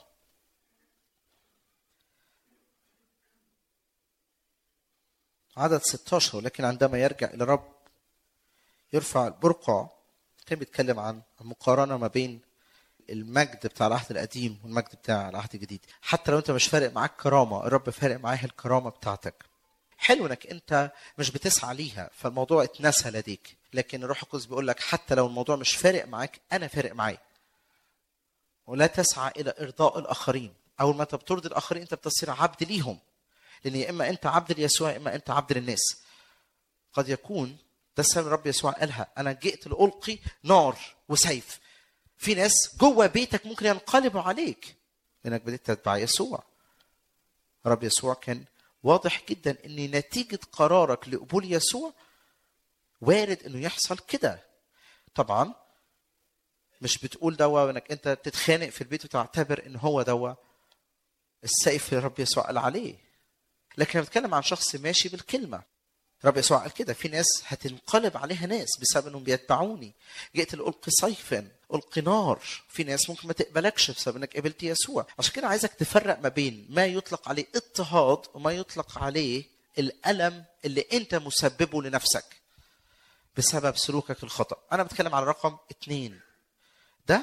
A: عدد 16 ولكن عندما يرجع الى الرب يرفع البرقع كان بيتكلم عن المقارنه ما بين المجد بتاع العهد القديم والمجد بتاع العهد الجديد حتى لو انت مش فارق معاك كرامه الرب فارق معاه الكرامه بتاعتك حلو انك انت مش بتسعى ليها فالموضوع اتنسى لديك لكن الروح القدس بيقول لك حتى لو الموضوع مش فارق معاك انا فارق معايا ولا تسعى الى ارضاء الاخرين اول ما انت بترضي الاخرين انت بتصير عبد ليهم لان يا اما انت عبد ليسوع يا اما انت عبد للناس قد يكون ده السبب الرب يسوع قالها انا جئت لالقي نار وسيف في ناس جوه بيتك ممكن ينقلبوا عليك لانك بديت تتبع يسوع رب يسوع كان واضح جدا ان نتيجه قرارك لقبول يسوع وارد انه يحصل كده طبعا مش بتقول دوا انك انت تتخانق في البيت وتعتبر ان هو دوا السيف اللي رب يسوع قال عليه لكن انا بتكلم عن شخص ماشي بالكلمه رب يسوع قال كده في ناس هتنقلب عليها ناس بسبب انهم بيتبعوني جئت لألقي صيفا ألقي نار في ناس ممكن ما تقبلكش بسبب انك قبلت يسوع عشان كده عايزك تفرق ما بين ما يطلق عليه اضطهاد وما يطلق عليه الألم اللي انت مسببه لنفسك بسبب سلوكك الخطأ انا بتكلم على رقم اتنين ده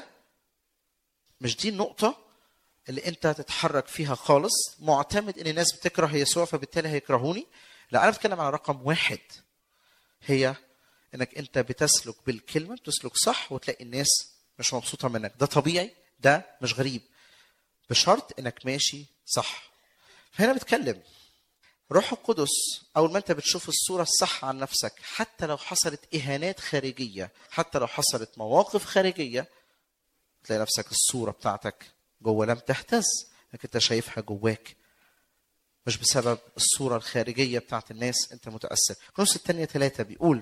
A: مش دي النقطة اللي انت تتحرك فيها خالص معتمد ان الناس بتكره يسوع فبالتالي هيكرهوني لا انا بتكلم على رقم واحد هي انك انت بتسلك بالكلمه بتسلك صح وتلاقي الناس مش مبسوطه منك ده طبيعي ده مش غريب بشرط انك ماشي صح فهنا بتكلم روح القدس اول ما انت بتشوف الصوره الصح عن نفسك حتى لو حصلت اهانات خارجيه حتى لو حصلت مواقف خارجيه تلاقي نفسك الصوره بتاعتك جوه لم تهتز انك انت شايفها جواك مش بسبب الصورة الخارجية بتاعت الناس أنت متأثر كروس الثانية ثلاثة بيقول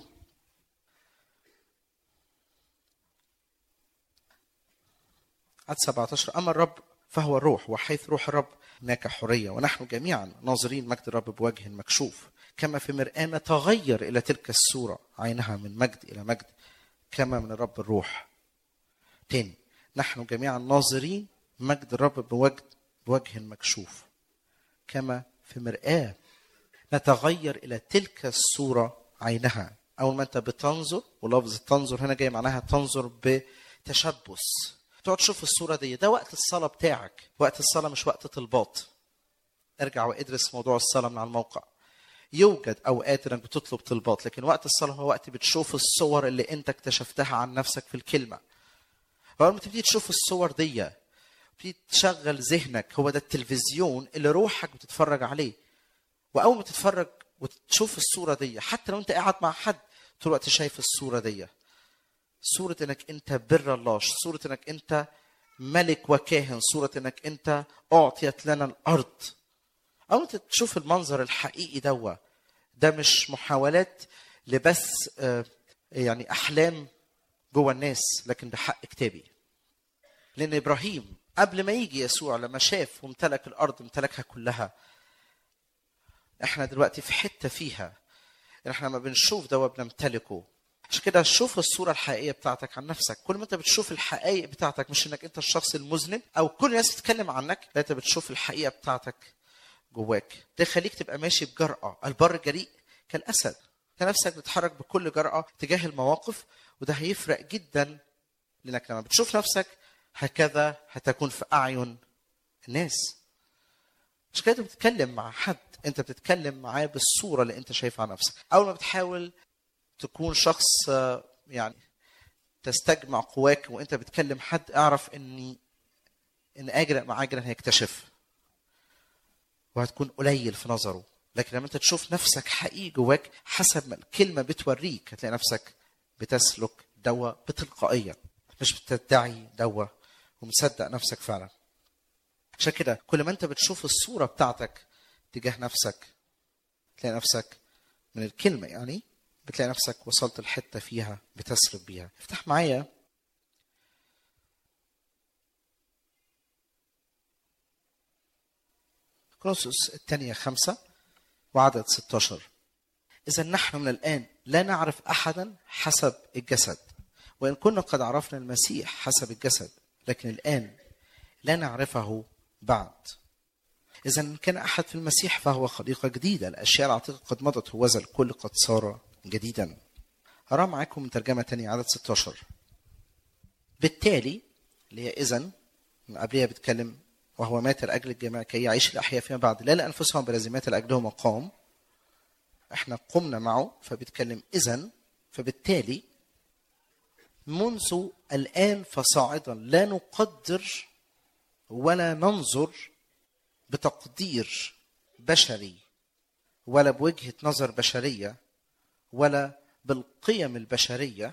A: عدد 17 أما الرب فهو الروح وحيث روح الرب هناك حرية ونحن جميعا ناظرين مجد الرب بوجه مكشوف كما في مرآة تغير إلى تلك الصورة عينها من مجد إلى مجد كما من الرب الروح تاني نحن جميعا ناظرين مجد الرب بوجه بوجه مكشوف كما في مرآة نتغير إلى تلك الصورة عينها أول ما أنت بتنظر ولفظ تنظر هنا جاي معناها تنظر بتشبث تقعد تشوف الصورة دي ده وقت الصلاة بتاعك وقت الصلاة مش وقت طلبات ارجع وادرس موضوع الصلاة من على الموقع يوجد اوقات انك بتطلب طلبات لكن وقت الصلاه هو وقت بتشوف الصور اللي انت اكتشفتها عن نفسك في الكلمه اول ما تبتدي تشوف الصور دي تبتدي تشغل ذهنك هو ده التلفزيون اللي روحك بتتفرج عليه واول ما تتفرج وتشوف الصوره دي حتى لو انت قاعد مع حد طول الوقت شايف الصوره دي صوره انك انت بر الله صوره انك انت ملك وكاهن صوره انك انت اعطيت لنا الارض او انت تشوف المنظر الحقيقي دوا ده مش محاولات لبث آه، يعني احلام جوه الناس لكن بحق كتابي لان ابراهيم قبل ما يجي يسوع لما شاف وامتلك الارض امتلكها كلها احنا دلوقتي في حته فيها ان احنا لما بنشوف ده بنمتلكه عشان كده شوف الصوره الحقيقيه بتاعتك عن نفسك كل ما انت بتشوف الحقائق بتاعتك مش انك انت الشخص المذنب او كل الناس بتتكلم عنك لا انت بتشوف الحقيقه بتاعتك جواك ده يخليك تبقى ماشي بجرأة البر جريء كالأسد كنفسك بتتحرك بكل جرأة تجاه المواقف وده هيفرق جدا لانك لما بتشوف نفسك هكذا هتكون في أعين الناس مش كده بتتكلم مع حد انت بتتكلم معاه بالصورة اللي انت شايفها عن نفسك اول ما بتحاول تكون شخص آه، يعني تستجمع قواك وانت بتكلم حد اعرف اني ان اجرا مع اجرا هيكتشف وهتكون قليل في نظره لكن لما انت تشوف نفسك حقيقي جواك حسب ما الكلمه بتوريك هتلاقي نفسك بتسلك دوا بتلقائيه مش بتدعي دوا ومصدق نفسك فعلا عشان كده كل ما انت بتشوف الصوره بتاعتك تجاه نفسك تلاقي نفسك من الكلمه يعني بتلاقي نفسك وصلت لحته فيها بتسلك بيها افتح معايا كورنثوس الثانية خمسة وعدد 16 إذا نحن من الآن لا نعرف أحدا حسب الجسد وإن كنا قد عرفنا المسيح حسب الجسد لكن الآن لا نعرفه بعد إذا إن كان أحد في المسيح فهو خليقة جديدة الأشياء العتيقة قد مضت هوذا الكل قد صار جديدا هرى معاكم من ترجمة تانية عدد 16 بالتالي اللي هي إذا من قبلها بتكلم وهو مات لأجل الجميع كي يعيش الأحياء فيما بعد لا لأنفسهم بلازمات لأجلهم قام احنا قمنا معه فبيتكلم إذا فبالتالي منذ الآن فصاعدا لا نقدر ولا ننظر بتقدير بشري ولا بوجهة نظر بشرية ولا بالقيم البشرية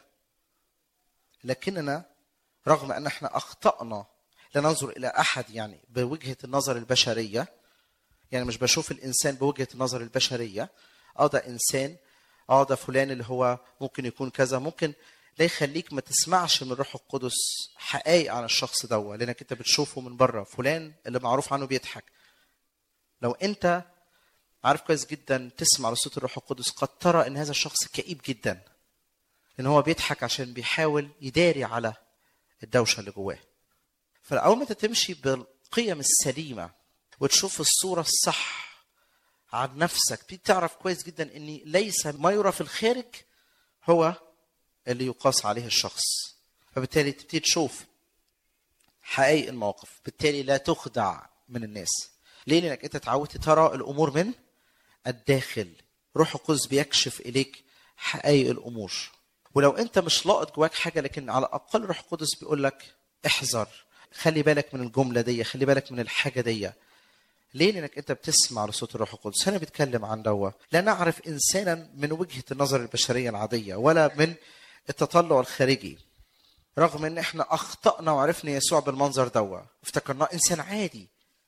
A: لكننا رغم أن احنا أخطأنا لا ننظر إلى أحد يعني بوجهة النظر البشرية يعني مش بشوف الإنسان بوجهة النظر البشرية اه ده إنسان اه ده فلان اللي هو ممكن يكون كذا ممكن ده يخليك ما تسمعش من الروح القدس حقائق عن الشخص ده لانك انت بتشوفه من بره فلان اللي معروف عنه بيضحك لو انت عارف كويس جدا تسمع لصوت الروح القدس قد ترى ان هذا الشخص كئيب جدا ان هو بيضحك عشان بيحاول يداري على الدوشه اللي جواه فاول ما انت تمشي بالقيم السليمه وتشوف الصوره الصح عن نفسك بتعرف كويس جدا ان ليس ما يرى في الخارج هو اللي يقاس عليه الشخص فبالتالي تبتدي تشوف حقائق المواقف بالتالي لا تخدع من الناس ليه لانك انت اتعودت ترى الامور من الداخل روح القدس بيكشف اليك حقائق الامور ولو انت مش لاقط جواك حاجه لكن على الاقل روح القدس بيقول لك احذر خلي بالك من الجمله دي خلي بالك من الحاجه دي ليه؟ لانك انت بتسمع لصوت الروح القدس، هنا بيتكلم عن دوا، لا نعرف انسانا من وجهه النظر البشريه العاديه ولا من التطلع الخارجي. رغم ان احنا اخطانا وعرفنا يسوع بالمنظر دوا، افتكرناه انسان عادي.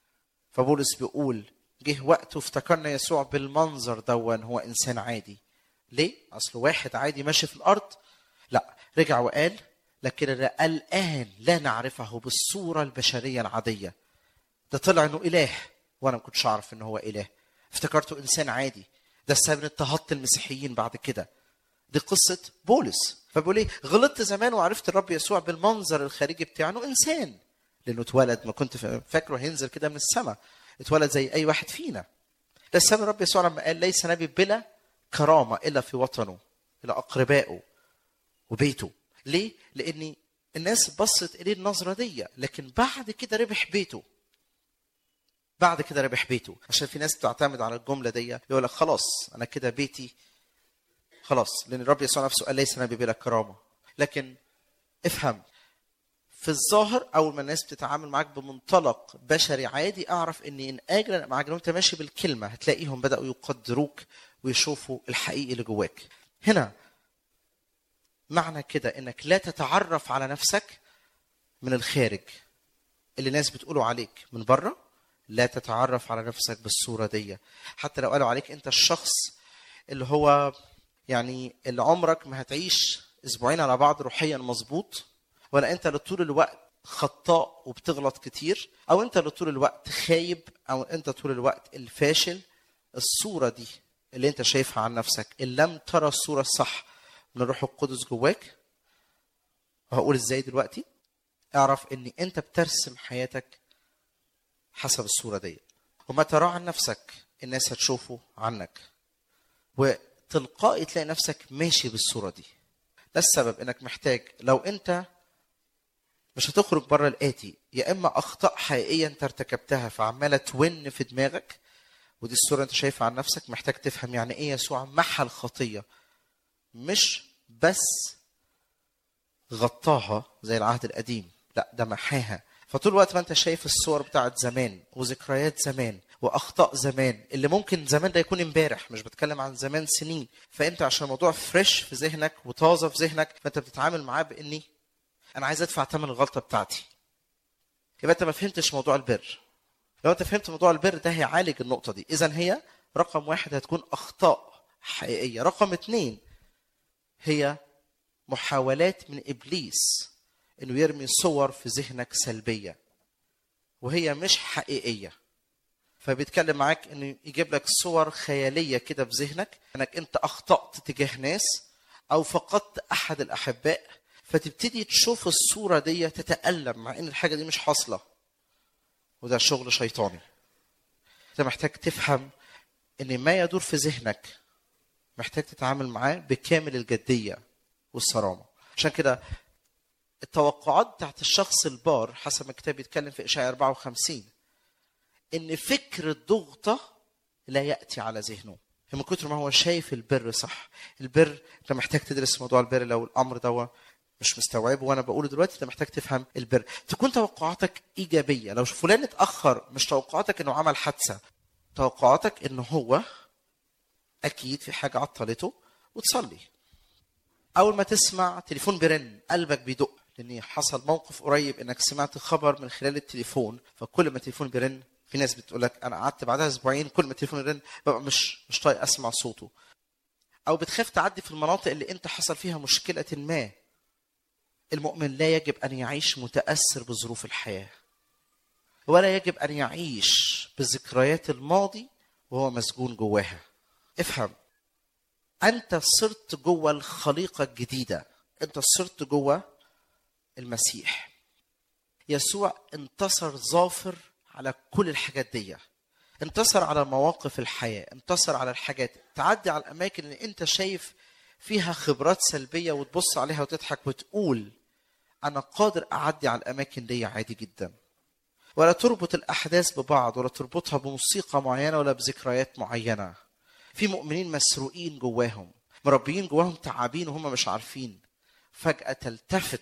A: فبولس بيقول جه وقت وافتكرنا يسوع بالمنظر دوا هو انسان عادي. ليه؟ اصل واحد عادي ماشي في الارض لا رجع وقال لكن الان لا نعرفه بالصوره البشريه العاديه. ده طلع انه اله وانا ما كنتش اعرف ان هو اله افتكرته انسان عادي ده السبب ان اضطهدت المسيحيين بعد كده دي قصه بولس فبيقول ايه غلطت زمان وعرفت الرب يسوع بالمنظر الخارجي بتاعه انه انسان لانه اتولد ما كنت فاكره هينزل كده من السماء اتولد زي اي واحد فينا ده السبب الرب يسوع لما قال ليس نبي بلا كرامه الا في وطنه الى اقربائه وبيته ليه لان الناس بصت اليه النظره دي لكن بعد كده ربح بيته بعد كده ربح بيته عشان في ناس بتعتمد على الجمله دي يقول لك خلاص انا كده بيتي خلاص لان الرب يسوع نفسه قال ليس نبي بلا كرامه لكن افهم في الظاهر اول ما الناس بتتعامل معاك بمنطلق بشري عادي اعرف ان ان اجل معاك لو انت ماشي بالكلمه هتلاقيهم بداوا يقدروك ويشوفوا الحقيقي اللي جواك هنا معنى كده انك لا تتعرف على نفسك من الخارج اللي الناس بتقولوا عليك من بره لا تتعرف على نفسك بالصورة دي حتى لو قالوا عليك أنت الشخص اللي هو يعني اللي عمرك ما هتعيش أسبوعين على بعض روحيا مظبوط ولا أنت اللي طول الوقت خطاء وبتغلط كتير او انت اللي طول الوقت خايب او انت طول الوقت الفاشل الصوره دي اللي انت شايفها عن نفسك ان لم ترى الصوره الصح من الروح القدس جواك وهقول ازاي دلوقتي اعرف ان انت بترسم حياتك حسب الصوره دي وما تراه عن نفسك الناس هتشوفه عنك وتلقائي تلاقي نفسك ماشي بالصوره دي ده السبب انك محتاج لو انت مش هتخرج بره الاتي يا اما اخطاء حقيقيه انت ارتكبتها فعماله تون في دماغك ودي الصوره انت شايفها عن نفسك محتاج تفهم يعني ايه يسوع محى الخطيه مش بس غطاها زي العهد القديم لا ده محاها فطول الوقت ما انت شايف الصور بتاعت زمان وذكريات زمان واخطاء زمان اللي ممكن زمان ده يكون امبارح مش بتكلم عن زمان سنين فانت عشان الموضوع فريش في ذهنك وطازه في ذهنك فانت بتتعامل معاه باني انا عايز ادفع ثمن الغلطه بتاعتي يبقى انت ما فهمتش موضوع البر لو انت فهمت موضوع البر ده هيعالج النقطه دي اذا هي رقم واحد هتكون اخطاء حقيقيه رقم اتنين هي محاولات من ابليس انه يرمي صور في ذهنك سلبيه وهي مش حقيقيه فبيتكلم معاك انه يجيب لك صور خياليه كده في ذهنك انك انت اخطات تجاه ناس او فقدت احد الاحباء فتبتدي تشوف الصوره دي تتالم مع ان الحاجه دي مش حاصله وده شغل شيطاني انت محتاج تفهم ان ما يدور في ذهنك محتاج تتعامل معاه بكامل الجديه والصرامه عشان كده التوقعات بتاعت الشخص البار حسب ما الكتاب بيتكلم في اشعياء 54 ان فكر الضغطه لا ياتي على ذهنه من كتر ما هو شايف البر صح البر انت محتاج تدرس موضوع البر لو الامر ده مش مستوعبه وانا بقوله دلوقتي انت محتاج تفهم البر تكون توقعاتك ايجابيه لو فلان اتاخر مش توقعاتك انه عمل حادثه توقعاتك انه هو اكيد في حاجه عطلته وتصلي اول ما تسمع تليفون بيرن قلبك بيدق لان حصل موقف قريب انك سمعت خبر من خلال التليفون فكل ما التليفون بيرن في ناس بتقول لك انا قعدت بعدها اسبوعين كل ما التليفون يرن ببقى مش مش طايق اسمع صوته او بتخاف تعدي في المناطق اللي انت حصل فيها مشكله ما المؤمن لا يجب ان يعيش متاثر بظروف الحياه ولا يجب ان يعيش بذكريات الماضي وهو مسجون جواها افهم انت صرت جوه الخليقه الجديده انت صرت جوه المسيح يسوع انتصر ظافر على كل الحاجات دي انتصر على مواقف الحياه انتصر على الحاجات تعدي على الاماكن اللي انت شايف فيها خبرات سلبيه وتبص عليها وتضحك وتقول انا قادر اعدي على الاماكن دي عادي جدا ولا تربط الاحداث ببعض ولا تربطها بموسيقى معينه ولا بذكريات معينه في مؤمنين مسروقين جواهم مربيين جواهم تعابين وهم مش عارفين فجاه تلتفت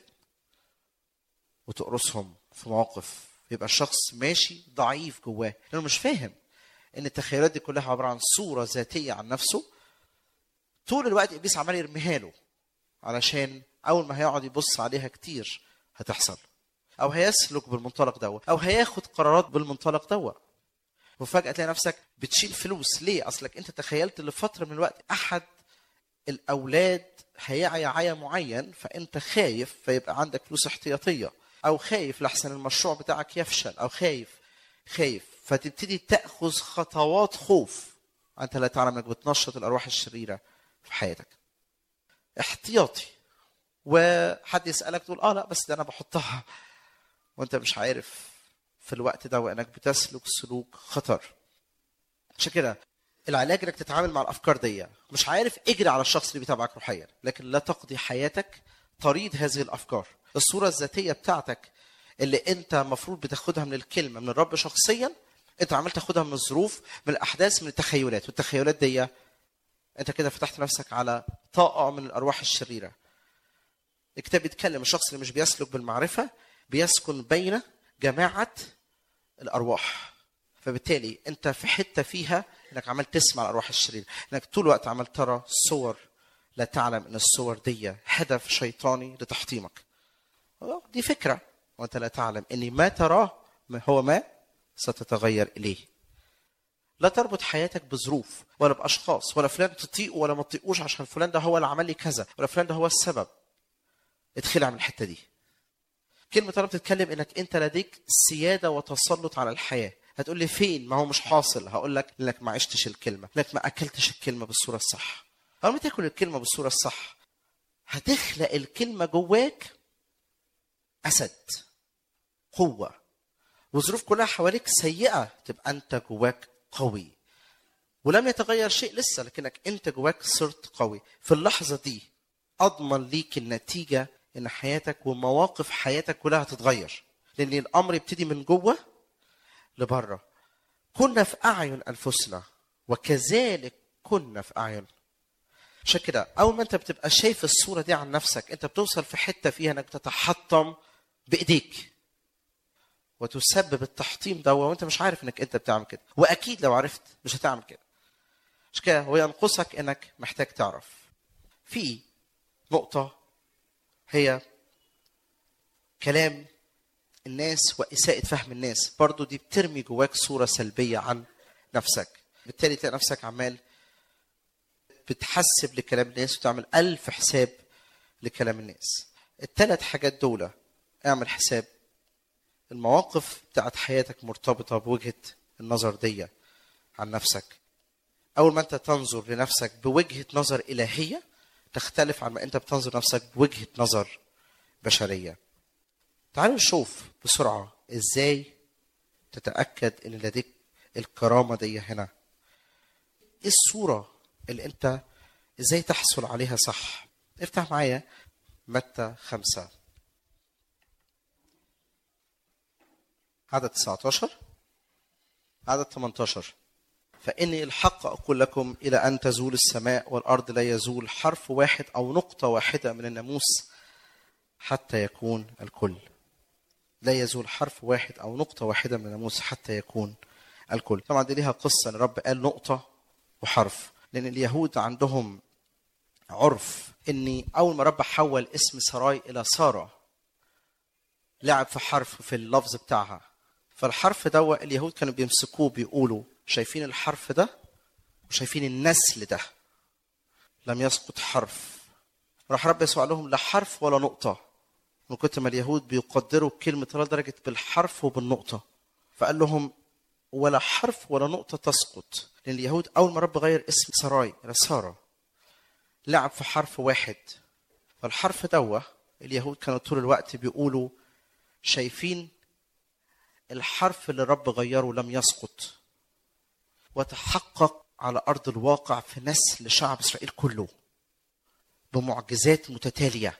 A: وتقرصهم في مواقف يبقى الشخص ماشي ضعيف جواه لانه مش فاهم ان التخيلات دي كلها عباره عن صوره ذاتيه عن نفسه طول الوقت ابليس عمال يرميها له علشان اول ما هيقعد يبص عليها كتير هتحصل او هيسلك بالمنطلق دوت او هياخد قرارات بالمنطلق دوت وفجاه تلاقي نفسك بتشيل فلوس ليه اصلك انت تخيلت لفتره من الوقت احد الاولاد هيعي عيا معين فانت خايف فيبقى عندك فلوس احتياطيه او خايف لحسن المشروع بتاعك يفشل او خايف خايف فتبتدي تاخذ خطوات خوف انت لا تعلم انك بتنشط الارواح الشريره في حياتك احتياطي وحد يسالك تقول اه لا بس ده انا بحطها وانت مش عارف في الوقت ده وانك بتسلك سلوك خطر عشان كده العلاج انك تتعامل مع الافكار دي مش عارف اجري على الشخص اللي بيتابعك روحيا لكن لا تقضي حياتك طريد هذه الافكار الصوره الذاتيه بتاعتك اللي انت المفروض بتاخدها من الكلمه من الرب شخصيا انت عمال تاخدها من الظروف من الاحداث من التخيلات والتخيلات دي انت كده فتحت نفسك على طاقه من الارواح الشريره الكتاب بيتكلم الشخص اللي مش بيسلك بالمعرفه بيسكن بين جماعه الارواح فبالتالي انت في حته فيها انك عمال تسمع الارواح الشريره انك طول الوقت عمال ترى صور لا تعلم ان الصور دي هدف شيطاني لتحطيمك دي فكره وانت لا تعلم ان ما تراه هو ما ستتغير اليه لا تربط حياتك بظروف ولا باشخاص ولا فلان تطيقه ولا ما تطيقوش عشان فلان ده هو اللي عمل لي كذا ولا فلان ده هو السبب اتخلع من الحته دي كلمة الله بتتكلم انك انت لديك سيادة وتسلط على الحياة هتقول لي فين ما هو مش حاصل هقول لك لانك ما عشتش الكلمة لانك ما اكلتش الكلمة بالصورة الصح اول ما تاكل الكلمة بالصورة الصح هتخلق الكلمة جواك أسد قوة والظروف كلها حواليك سيئة تبقى أنت جواك قوي ولم يتغير شيء لسه لكنك أنت جواك صرت قوي في اللحظة دي أضمن ليك النتيجة إن حياتك ومواقف حياتك كلها هتتغير لأن الأمر يبتدي من جوه لبره كنا في أعين أنفسنا وكذلك كنا في أعين عشان كده اول ما انت بتبقى شايف الصوره دي عن نفسك انت بتوصل في حته فيها انك تتحطم بايديك وتسبب التحطيم ده وانت مش عارف انك انت بتعمل كده واكيد لو عرفت مش هتعمل كده عشان كده هو ينقصك انك محتاج تعرف في نقطه هي كلام الناس واساءه فهم الناس برضو دي بترمي جواك صوره سلبيه عن نفسك بالتالي تلاقي نفسك عمال بتحسب لكلام الناس وتعمل ألف حساب لكلام الناس الثلاث حاجات دول اعمل حساب المواقف بتاعت حياتك مرتبطة بوجهة النظر دي عن نفسك أول ما أنت تنظر لنفسك بوجهة نظر إلهية تختلف عن ما أنت بتنظر نفسك بوجهة نظر بشرية تعالوا نشوف بسرعة إزاي تتأكد إن لديك الكرامة دي هنا إيه الصورة اللي انت ازاي تحصل عليها صح افتح معايا متى خمسة عدد 19 عدد 18 فإني الحق أقول لكم إلى أن تزول السماء والأرض لا يزول حرف واحد أو نقطة واحدة من الناموس حتى يكون الكل لا يزول حرف واحد أو نقطة واحدة من الناموس حتى يكون الكل طبعا دي ليها قصة إن الرب قال نقطة وحرف لان اليهود عندهم عرف اني اول ما رب حول اسم سراي الى ساره لعب في حرف في اللفظ بتاعها فالحرف ده اليهود كانوا بيمسكوه بيقولوا شايفين الحرف ده وشايفين النسل ده لم يسقط حرف راح رب يسوع لهم لا حرف ولا نقطه من كتر ما اليهود بيقدروا كلمه الله لدرجه بالحرف وبالنقطه فقال لهم ولا حرف ولا نقطة تسقط لأن اليهود أول ما رب غير اسم سراي إلى سارة لعب في حرف واحد فالحرف دوة اليهود كانوا طول الوقت بيقولوا شايفين الحرف اللي الرب غيره لم يسقط وتحقق على أرض الواقع في نسل شعب إسرائيل كله بمعجزات متتالية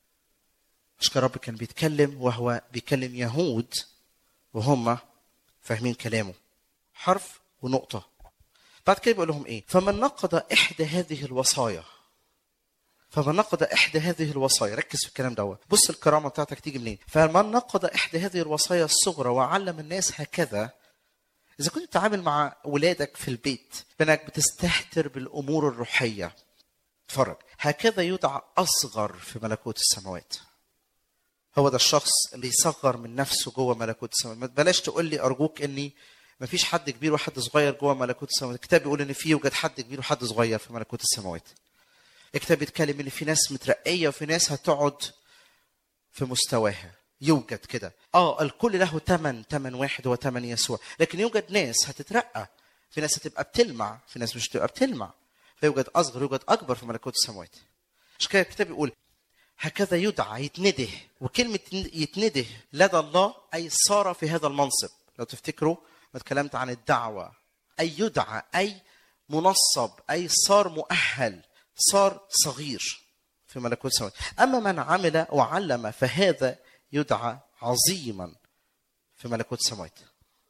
A: مش كان الرب كان بيتكلم وهو بيكلم يهود وهم فاهمين كلامه حرف ونقطة بعد كده بيقول لهم ايه فمن نقض احدى هذه الوصايا فمن نقض احدى هذه الوصايا ركز في الكلام دوت بص الكرامه بتاعتك تيجي منين فمن نقض احدى هذه الوصايا الصغرى وعلم الناس هكذا اذا كنت بتتعامل مع ولادك في البيت بانك بتستهتر بالامور الروحيه اتفرج هكذا يدعى اصغر في ملكوت السماوات هو ده الشخص اللي يصغر من نفسه جوه ملكوت السماوات ما بلاش تقول لي ارجوك اني ما فيش حد كبير وحد صغير جوه ملكوت السماوات الكتاب بيقول ان في يوجد حد كبير وحد صغير في ملكوت السماوات الكتاب بيتكلم ان في ناس مترقيه وفي ناس هتقعد في مستواها يوجد كده اه الكل له ثمن ثمن واحد هو ثمن يسوع لكن يوجد ناس هتترقى في ناس هتبقى بتلمع في ناس مش هتبقى بتلمع فيوجد اصغر يوجد اكبر في ملكوت السماوات عشان كده الكتاب بيقول هكذا يدعى يتنده وكلمة يتنده لدى الله أي صار في هذا المنصب لو تفتكروا ما اتكلمت عن الدعوة أي يدعى أي منصب أي صار مؤهل صار صغير في ملكوت السماوات أما من عمل وعلم فهذا يدعى عظيما في ملكوت السماوات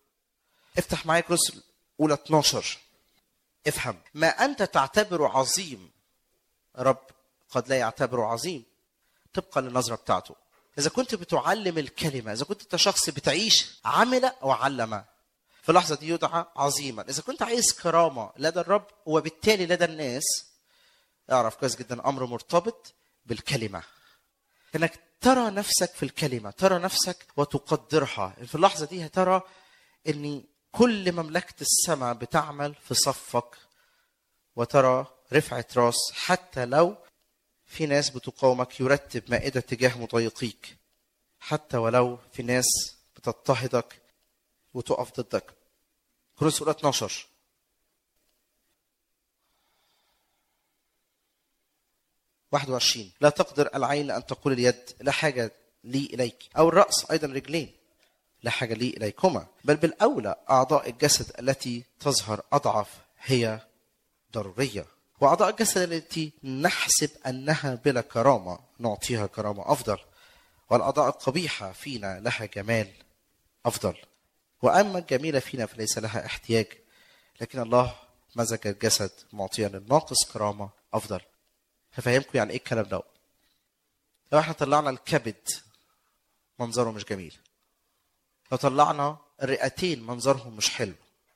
A: افتح معايا كروس أولى 12 افهم ما أنت تعتبره عظيم رب قد لا يعتبره عظيم طبقا للنظرة بتاعته إذا كنت بتعلم الكلمة إذا كنت أنت شخص بتعيش عمل وعلم في اللحظة دي يدعى عظيما إذا كنت عايز كرامة لدى الرب وبالتالي لدى الناس اعرف كويس جدا أمر مرتبط بالكلمة انك ترى نفسك في الكلمه ترى نفسك وتقدرها في اللحظه دي هترى ان كل مملكه السماء بتعمل في صفك وترى رفعه راس حتى لو في ناس بتقاومك يرتب مائده تجاه مضايقيك حتى ولو في ناس بتضطهدك وتقف ضدك كورنثوس الاولى 12 21 لا تقدر العين ان تقول اليد لا حاجه لي اليك او الراس ايضا رجلين لا حاجه لي اليكما بل بالاولى اعضاء الجسد التي تظهر اضعف هي ضروريه واعضاء الجسد التي نحسب انها بلا كرامه نعطيها كرامه افضل والاعضاء القبيحه فينا لها جمال افضل واما الجميله فينا فليس لها احتياج لكن الله مزج الجسد معطيا للناقص كرامه افضل هفهمكم يعني ايه الكلام ده لو احنا طلعنا الكبد منظره مش جميل لو طلعنا الرئتين منظرهم مش حلو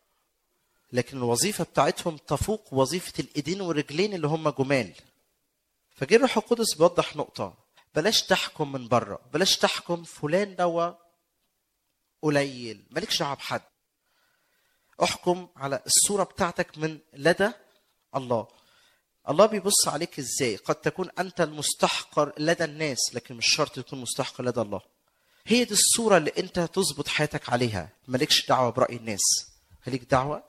A: لكن الوظيفة بتاعتهم تفوق وظيفة الإيدين والرجلين اللي هم جمال فجه الروح القدس بيوضح نقطة بلاش تحكم من بره بلاش تحكم فلان دوا قليل مالكش دعوة بحد احكم على الصورة بتاعتك من لدى الله الله بيبص عليك ازاي قد تكون انت المستحقر لدى الناس لكن مش شرط تكون مستحقر لدى الله هي دي الصورة اللي انت تظبط حياتك عليها مالكش دعوة برأي الناس ليك دعوة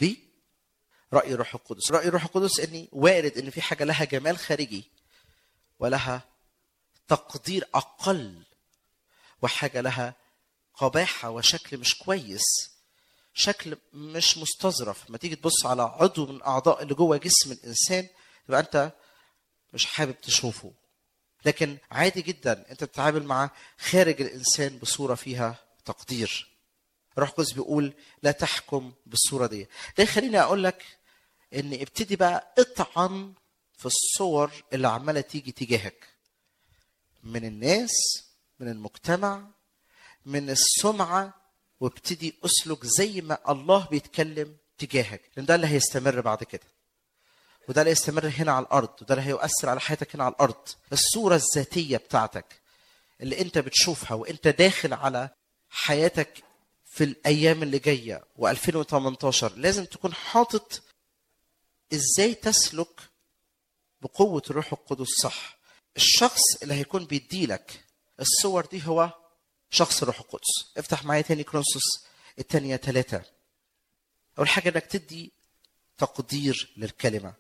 A: برأي روح القدس رأي روح القدس اني وارد ان في حاجة لها جمال خارجي ولها تقدير اقل وحاجة لها قباحة وشكل مش كويس شكل مش مستظرف ما تيجي تبص على عضو من اعضاء اللي جوه جسم الانسان يبقى انت مش حابب تشوفه لكن عادي جدا انت تتعامل مع خارج الانسان بصوره فيها تقدير روح القدس بيقول لا تحكم بالصوره دي ده خليني اقول لك ان ابتدي بقى اطعن في الصور اللي عماله تيجي تجاهك من الناس من المجتمع من السمعه وابتدي اسلك زي ما الله بيتكلم تجاهك لان ده اللي هيستمر بعد كده وده اللي هيستمر هنا على الارض وده اللي هيؤثر على حياتك هنا على الارض الصوره الذاتيه بتاعتك اللي انت بتشوفها وانت داخل على حياتك في الايام اللي جايه و2018 لازم تكون حاطط ازاي تسلك بقوه الروح القدس صح الشخص اللي هيكون بيديلك الصور دي هو شخص الروح القدس افتح معايا تاني كرونسوس الثانية ثلاثة أول حاجة إنك تدي تقدير للكلمة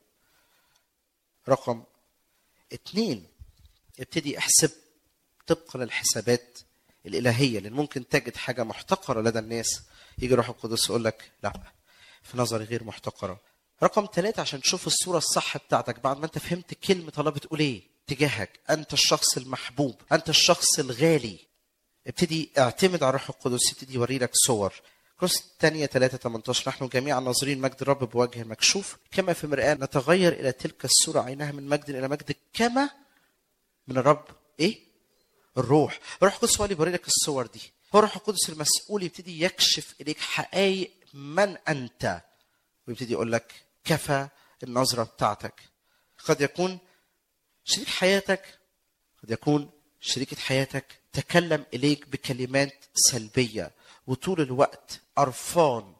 A: رقم اتنين ابتدي احسب طبقا للحسابات الإلهية لأن ممكن تجد حاجة محتقرة لدى الناس يجي روح القدس يقول لك لا في نظري غير محتقرة رقم ثلاثة عشان تشوف الصورة الصح بتاعتك بعد ما انت فهمت كلمة الله بتقول ايه تجاهك انت الشخص المحبوب انت الشخص الغالي ابتدي اعتمد على الروح القدس يبتدي يوري لك صور كروس الثانية 3 18 نحن جميعا ناظرين مجد الرب بوجه مكشوف كما في مرآة نتغير إلى تلك الصورة عينها من مجد إلى مجد كما من الرب إيه؟ الروح الروح القدس هو اللي بيوري لك الصور دي هو الروح القدس المسؤول يبتدي يكشف إليك حقائق من أنت ويبتدي يقول لك كفى النظرة بتاعتك قد يكون شريك حياتك قد يكون شريكة حياتك تكلم إليك بكلمات سلبية وطول الوقت قرفان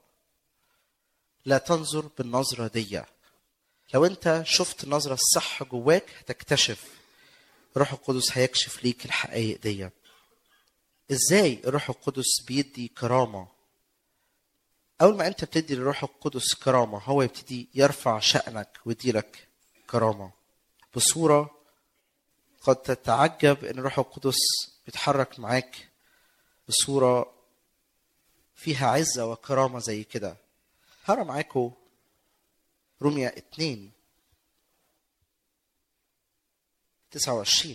A: لا تنظر بالنظرة دي لو انت شفت النظرة الصح جواك هتكتشف الروح القدس هيكشف ليك الحقائق دي ازاي الروح القدس بيدي كرامة اول ما انت بتدي للروح القدس كرامة هو يبتدي يرفع شأنك ويديلك كرامة بصورة قد تتعجب ان الروح القدس بيتحرك معاك بصورة فيها عزة وكرامة زي كده هقرا معاكم روميا 2 29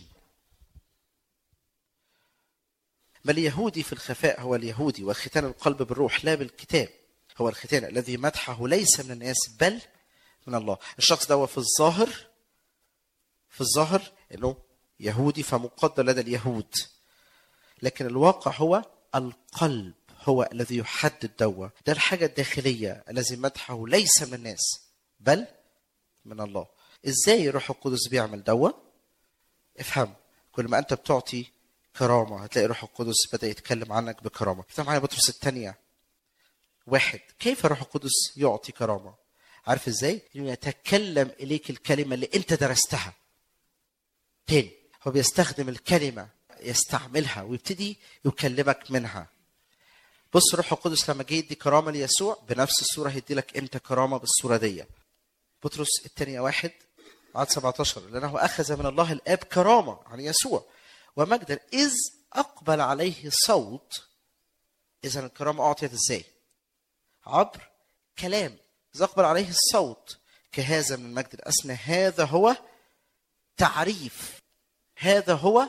A: بل اليهودي في الخفاء هو اليهودي وختان القلب بالروح لا بالكتاب هو الختان الذي مدحه ليس من الناس بل من الله الشخص ده في الظاهر في الظاهر انه يهودي فمقدر لدى اليهود لكن الواقع هو القلب هو الذي يحدد دوا ده الحاجة الداخلية الذي مدحه ليس من الناس بل من الله ازاي الروح القدس بيعمل دوا افهم كل ما انت بتعطي كرامة هتلاقي الروح القدس بدأ يتكلم عنك بكرامة افتح معايا بطرس الثانية واحد كيف الروح القدس يعطي كرامة عارف ازاي انه يتكلم اليك الكلمة اللي انت درستها تاني هو بيستخدم الكلمة يستعملها ويبتدي يكلمك منها بص الروح القدس لما جه يدي كرامه ليسوع بنفس الصوره هيدي لك انت كرامه بالصوره دي بطرس الثانيه واحد عدد 17 لانه اخذ من الله الاب كرامه عن يسوع ومجدا اذ اقبل عليه صوت اذا الكرامه اعطيت ازاي؟ عبر كلام اذ اقبل عليه الصوت كهذا من المجد الاسنى هذا هو تعريف هذا هو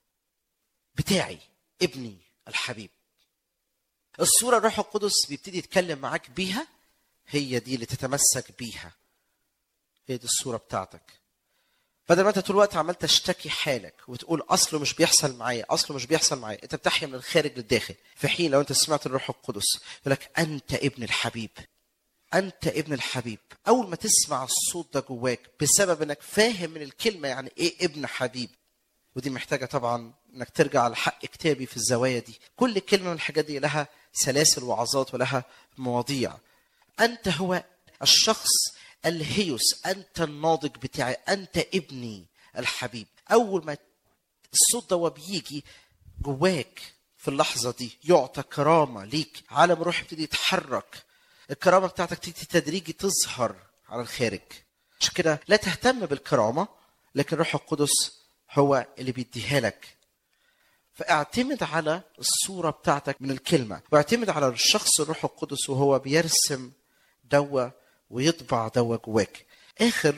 A: بتاعي ابني الحبيب الصورة الروح القدس بيبتدي يتكلم معاك بيها هي دي اللي تتمسك بيها هي دي الصورة بتاعتك بدل ما انت طول الوقت عمال تشتكي حالك وتقول اصله مش بيحصل معايا اصله مش بيحصل معايا انت بتحيا من الخارج للداخل في حين لو انت سمعت الروح القدس يقول لك انت ابن الحبيب انت ابن الحبيب اول ما تسمع الصوت ده جواك بسبب انك فاهم من الكلمه يعني ايه ابن حبيب ودي محتاجه طبعا انك ترجع لحق كتابي في الزوايا دي كل كلمه من الحاجات دي لها سلاسل وعظات ولها مواضيع انت هو الشخص الهيوس انت الناضج بتاعي انت ابني الحبيب اول ما الصوت ده بيجي جواك في اللحظه دي يعطى كرامه ليك عالم الروح يبتدي يتحرك الكرامه بتاعتك تبتدي تدريجي تظهر على الخارج عشان كده لا تهتم بالكرامه لكن الروح القدس هو اللي بيديها لك فاعتمد على الصوره بتاعتك من الكلمه واعتمد على الشخص الروح القدس وهو بيرسم دوا ويطبع دوا جواك اخر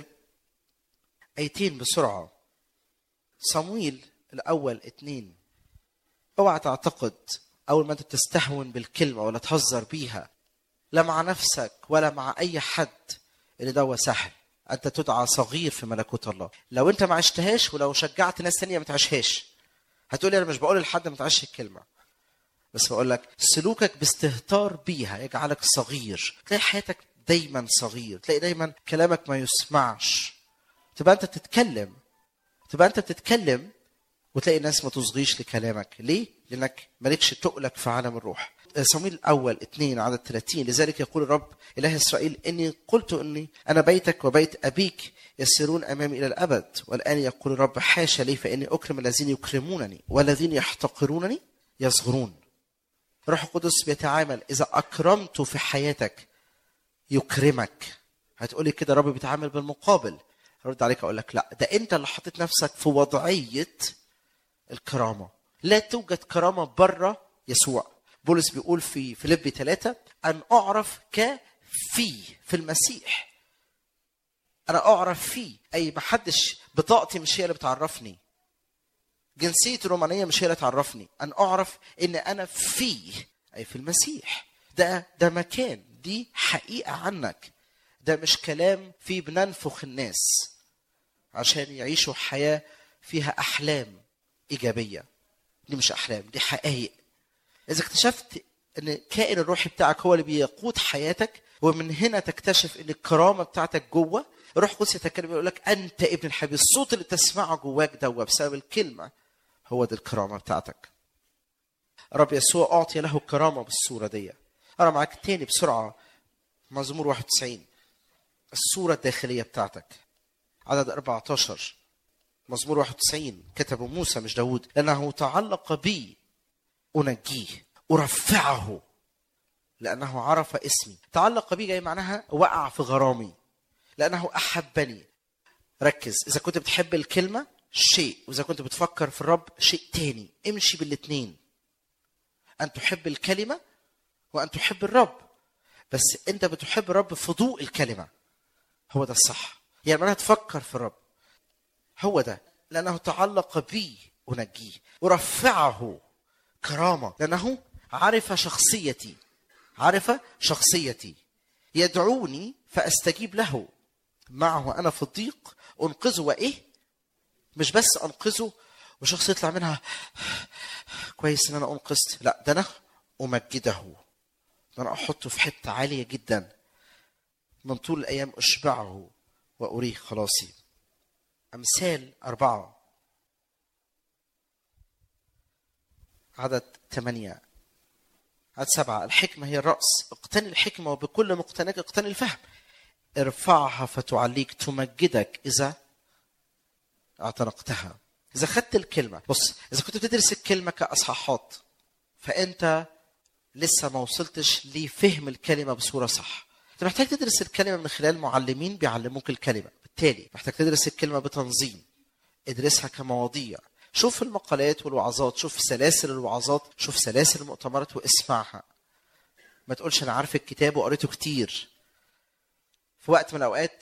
A: ايتين بسرعه صمويل الاول اتنين اوعى تعتقد اول ما انت تستهون بالكلمه ولا تهزر بيها لا مع نفسك ولا مع اي حد ان دوا سهل انت تدعى صغير في ملكوت الله لو انت ما عشتهاش ولو شجعت ناس تانية ما تعيشهاش هتقولي انا مش بقول لحد ما تعيش الكلمه بس بقول لك سلوكك باستهتار بيها يجعلك صغير تلاقي حياتك دايما صغير تلاقي دايما كلامك ما يسمعش تبقى انت بتتكلم تبقى انت بتتكلم وتلاقي الناس ما تصغيش لكلامك ليه لانك مالكش تقلك في عالم الروح صمويل الاول اثنين عدد 30 لذلك يقول الرب اله اسرائيل اني قلت اني انا بيتك وبيت ابيك يسيرون امامي الى الابد والان يقول الرب حاشا لي فاني اكرم الذين يكرمونني والذين يحتقرونني يصغرون الروح القدس بيتعامل اذا اكرمته في حياتك يكرمك هتقولي كده رب بيتعامل بالمقابل ارد عليك اقول لك لا ده انت اللي حطيت نفسك في وضعيه الكرامه لا توجد كرامه بره يسوع بولس بيقول في فيليبي ثلاثة أن أعرف كفي في المسيح أنا أعرف فيه أي محدش بطاقتي مش هي اللي بتعرفني جنسيتي الرومانية مش هي اللي تعرفني أن أعرف إن أنا فيه أي في المسيح ده ده مكان دي حقيقة عنك ده مش كلام فيه بننفخ الناس عشان يعيشوا حياة فيها أحلام إيجابية دي مش أحلام دي حقائق إذا اكتشفت إن الكائن الروحي بتاعك هو اللي بيقود حياتك ومن هنا تكتشف إن الكرامة بتاعتك جوه الروح القدس يتكلم يقول لك أنت ابن الحبيب الصوت اللي تسمعه جواك ده بسبب الكلمة هو دي الكرامة بتاعتك رب يسوع أعطي له الكرامة بالصورة دي أنا معاك تاني بسرعة مزمور 91 الصورة الداخلية بتاعتك عدد 14 مزمور 91 كتبه موسى مش داود لأنه تعلق بي أنجيه أرفعه لأنه عرف اسمي تعلق بي جاي معناها وقع في غرامي لأنه أحبني ركز إذا كنت بتحب الكلمة شيء وإذا كنت بتفكر في الرب شيء تاني امشي بالاتنين أن تحب الكلمة وأن تحب الرب بس أنت بتحب الرب في ضوء الكلمة هو ده الصح يعني معناها تفكر في الرب هو ده لأنه تعلق بي أنجيه أرفعه كرامة لأنه عرف شخصيتي عرف شخصيتي يدعوني فأستجيب له معه أنا في الضيق أنقذه وإيه مش بس أنقذه وشخص يطلع منها كويس إن أنا أنقذت لا ده أنا أمجده ده أنا أحطه في حتة عالية جدا من طول الأيام أشبعه وأريه خلاصي أمثال أربعة عدد ثمانية عدد سبعة الحكمة هي الرأس اقتني الحكمة وبكل مقتناك اقتني الفهم ارفعها فتعليك تمجدك إذا اعتنقتها اذا خدت الكلمه بص اذا كنت بتدرس الكلمه كاصحاحات فانت لسه ما وصلتش لفهم الكلمه بصوره صح انت محتاج تدرس الكلمه من خلال معلمين بيعلموك الكلمه بالتالي محتاج تدرس الكلمه بتنظيم ادرسها كمواضيع شوف المقالات والوعظات شوف سلاسل الوعظات شوف سلاسل المؤتمرات واسمعها ما تقولش انا عارف الكتاب وقريته كتير في وقت من الاوقات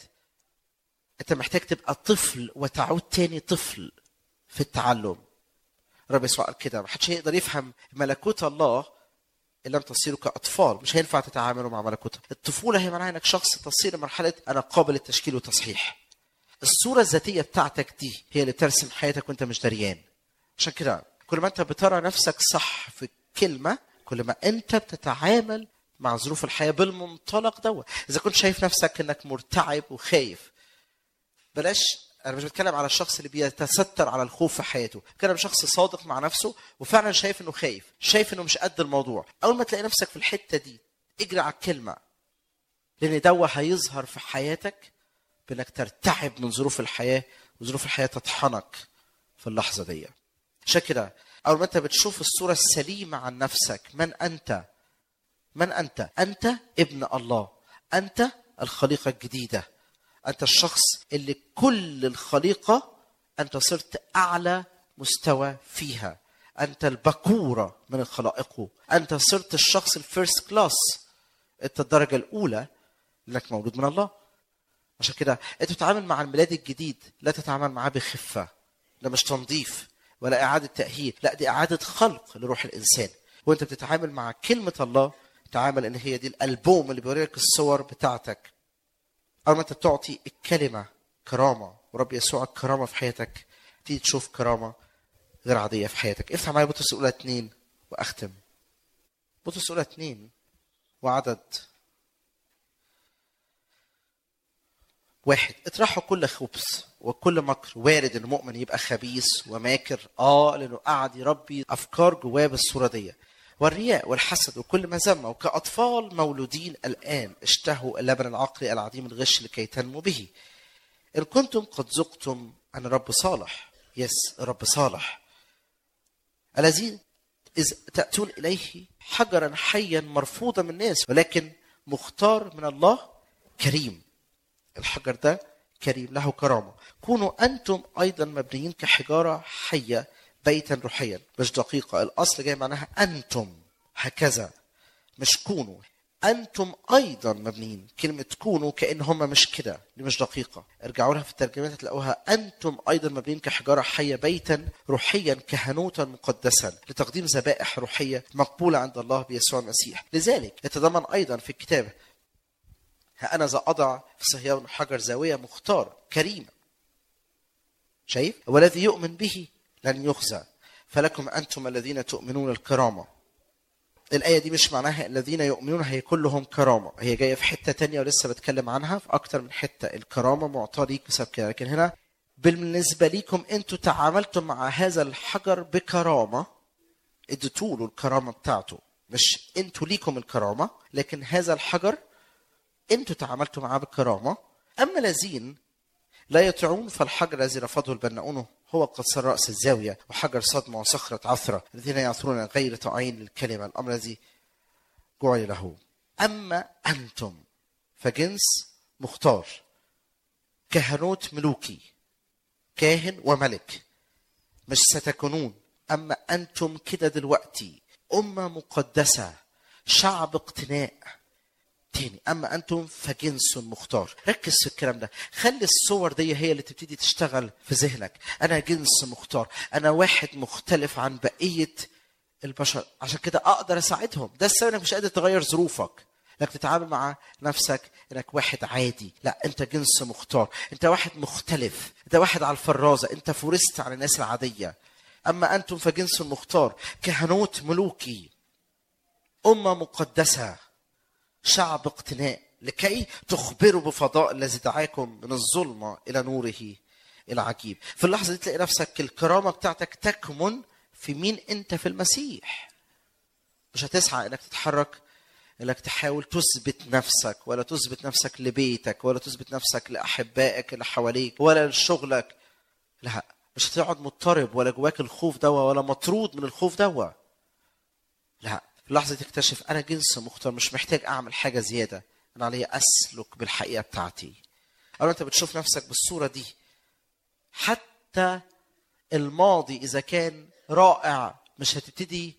A: انت محتاج تبقى طفل وتعود تاني طفل في التعلم رب يسوع قال كده محدش هيقدر يفهم ملكوت الله ان لم تصيروا كاطفال مش هينفع تتعاملوا مع ملكوت الطفوله هي معناها انك شخص تصير لمرحله انا قابل للتشكيل والتصحيح الصوره الذاتيه بتاعتك دي هي اللي بترسم حياتك وانت مش دريان عشان كده كل ما انت بترى نفسك صح في كلمه كل ما انت بتتعامل مع ظروف الحياه بالمنطلق دوت اذا كنت شايف نفسك انك مرتعب وخايف بلاش انا مش بتكلم على الشخص اللي بيتستر على الخوف في حياته بتكلم شخص صادق مع نفسه وفعلا شايف انه خايف شايف انه مش قد الموضوع اول ما تلاقي نفسك في الحته دي اجري على الكلمه لان دوا هيظهر في حياتك بانك ترتعب من ظروف الحياه وظروف الحياه تطحنك في اللحظه دي عشان كده اول ما انت بتشوف الصوره السليمه عن نفسك من انت من انت انت ابن الله انت الخليقه الجديده انت الشخص اللي كل الخليقه انت صرت اعلى مستوى فيها انت البكوره من الخلائق انت صرت الشخص الفيرست كلاس انت الدرجه الاولى لانك مولود من الله عشان كده انت بتتعامل مع الميلاد الجديد لا تتعامل معاه بخفه ده مش تنظيف ولا اعاده تاهيل لا دي اعاده خلق لروح الانسان وانت بتتعامل مع كلمه الله تعامل ان هي دي الالبوم اللي بيوريك الصور بتاعتك اول ما انت بتعطي الكلمه كرامه ورب يسوع الكرامه في حياتك تيجي تشوف كرامه غير عاديه في حياتك افتح معايا بطرس الاولى اتنين واختم بطرس الاولى اتنين وعدد واحد اطرحوا كل خبث وكل مكر وارد ان المؤمن يبقى خبيث وماكر اه لانه قعد يربي افكار جواه بالصوره دي والرياء والحسد وكل ما ذم وكأطفال مولودين الآن اشتهوا اللبن العقلي العديم الغش لكي تنمو به إن كنتم قد ذقتم أن الرب صالح يس الرب صالح الذين إذ تأتون إليه حجرا حيا مرفوضا من الناس ولكن مختار من الله كريم الحجر ده كريم له كرامة كونوا أنتم أيضا مبنيين كحجارة حية بيتا روحيا مش دقيقة الأصل جاي معناها أنتم هكذا مش كونوا أنتم أيضا مبنيين كلمة كونوا كأن هم مش كده دي مش دقيقة ارجعوا لها في الترجمات هتلاقوها أنتم أيضا مبنيين كحجارة حية بيتا روحيا كهنوتا مقدسا لتقديم ذبائح روحية مقبولة عند الله بيسوع المسيح لذلك يتضمن أيضا في الكتاب ها أنا ذا أضع في صهيون حجر زاوية مختار كريم شايف والذي يؤمن به لن يخزى فلكم أنتم الذين تؤمنون الكرامة الآية دي مش معناها الذين يؤمنون هي كلهم كرامة هي جاية في حتة تانية ولسه بتكلم عنها في أكتر من حتة الكرامة معطاة ليك بسبب كده لكن هنا بالنسبة ليكم أنتوا تعاملتم مع هذا الحجر بكرامة اديتوا له الكرامة بتاعته مش أنتوا ليكم الكرامة لكن هذا الحجر أنتوا تعاملتوا معاه بكرامة أما الذين لا يطيعون فالحجر الذي رفضه البناؤون هو قد صار رأس الزاوية وحجر صدمة وصخرة عثرة الذين يعثرون غير طاعين للكلمة الأمر الذي جعل له أما أنتم فجنس مختار كهنوت ملوكي كاهن وملك مش ستكونون أما أنتم كده دلوقتي أمة مقدسة شعب اقتناء تاني اما انتم فجنس مختار ركز في الكلام ده خلي الصور دي هي اللي تبتدي تشتغل في ذهنك انا جنس مختار انا واحد مختلف عن بقيه البشر عشان كده اقدر اساعدهم ده السبب انك مش قادر تغير ظروفك انك تتعامل مع نفسك انك واحد عادي لا انت جنس مختار انت واحد مختلف انت واحد على الفرازه انت فورست عن الناس العاديه اما انتم فجنس مختار كهنوت ملوكي امه مقدسه شعب اقتناء لكي تخبروا بفضاء الذي دعاكم من الظلمة إلى نوره العجيب في اللحظة دي تلاقي نفسك الكرامة بتاعتك تكمن في مين أنت في المسيح مش هتسعى إنك تتحرك إنك تحاول تثبت نفسك ولا تثبت نفسك لبيتك ولا تثبت نفسك لأحبائك اللي حواليك ولا لشغلك لا مش هتقعد مضطرب ولا جواك الخوف دوا ولا مطرود من الخوف دوا لا في لحظة تكتشف أنا جنس مختار مش محتاج أعمل حاجة زيادة أنا علي أسلك بالحقيقة بتاعتي أو أنت بتشوف نفسك بالصورة دي حتى الماضي إذا كان رائع مش هتبتدي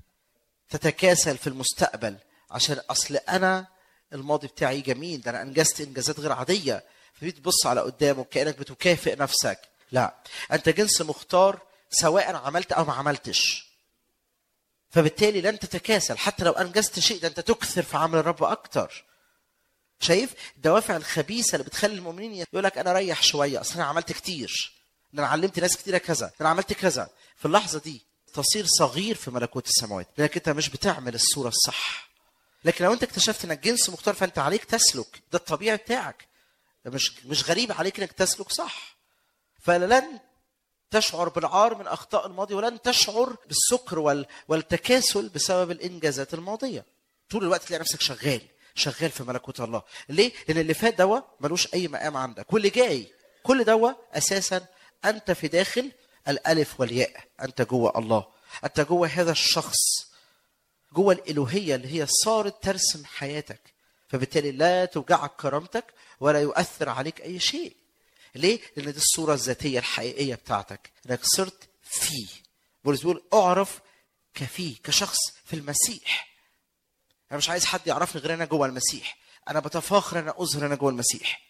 A: تتكاسل في المستقبل عشان أصل أنا الماضي بتاعي جميل ده أنا أنجزت إنجازات غير عادية فبتبص على قدامه كأنك بتكافئ نفسك لا أنت جنس مختار سواء عملت أو ما عملتش فبالتالي لن تتكاسل حتى لو انجزت شيء ده انت تكثر في عمل الرب اكتر شايف الدوافع الخبيثه اللي بتخلي المؤمنين يقول لك انا ريح شويه اصل انا عملت كتير ده انا علمت ناس كتيره كذا ده انا عملت كذا في اللحظه دي تصير صغير في ملكوت السماوات لانك انت مش بتعمل الصوره الصح لكن لو انت اكتشفت انك جنس مختار فانت عليك تسلك ده الطبيعي بتاعك ده مش مش غريب عليك انك تسلك صح فلن تشعر بالعار من اخطاء الماضي ولن تشعر بالسكر وال... والتكاسل بسبب الانجازات الماضيه طول الوقت تلاقي نفسك شغال شغال في ملكوت الله ليه لان اللي فات دوا ملوش اي مقام عندك واللي جاي كل دوا اساسا انت في داخل الالف والياء انت جوه الله انت جوه هذا الشخص جوه الالوهيه اللي هي صارت ترسم حياتك فبالتالي لا توجعك كرامتك ولا يؤثر عليك اي شيء ليه؟ لأن دي الصورة الذاتية الحقيقية بتاعتك إنك صرت فيه بولس بيقول أعرف كفيه كشخص في المسيح أنا مش عايز حد يعرفني غير أنا جوه المسيح أنا بتفاخر أنا أظهر أنا جوه المسيح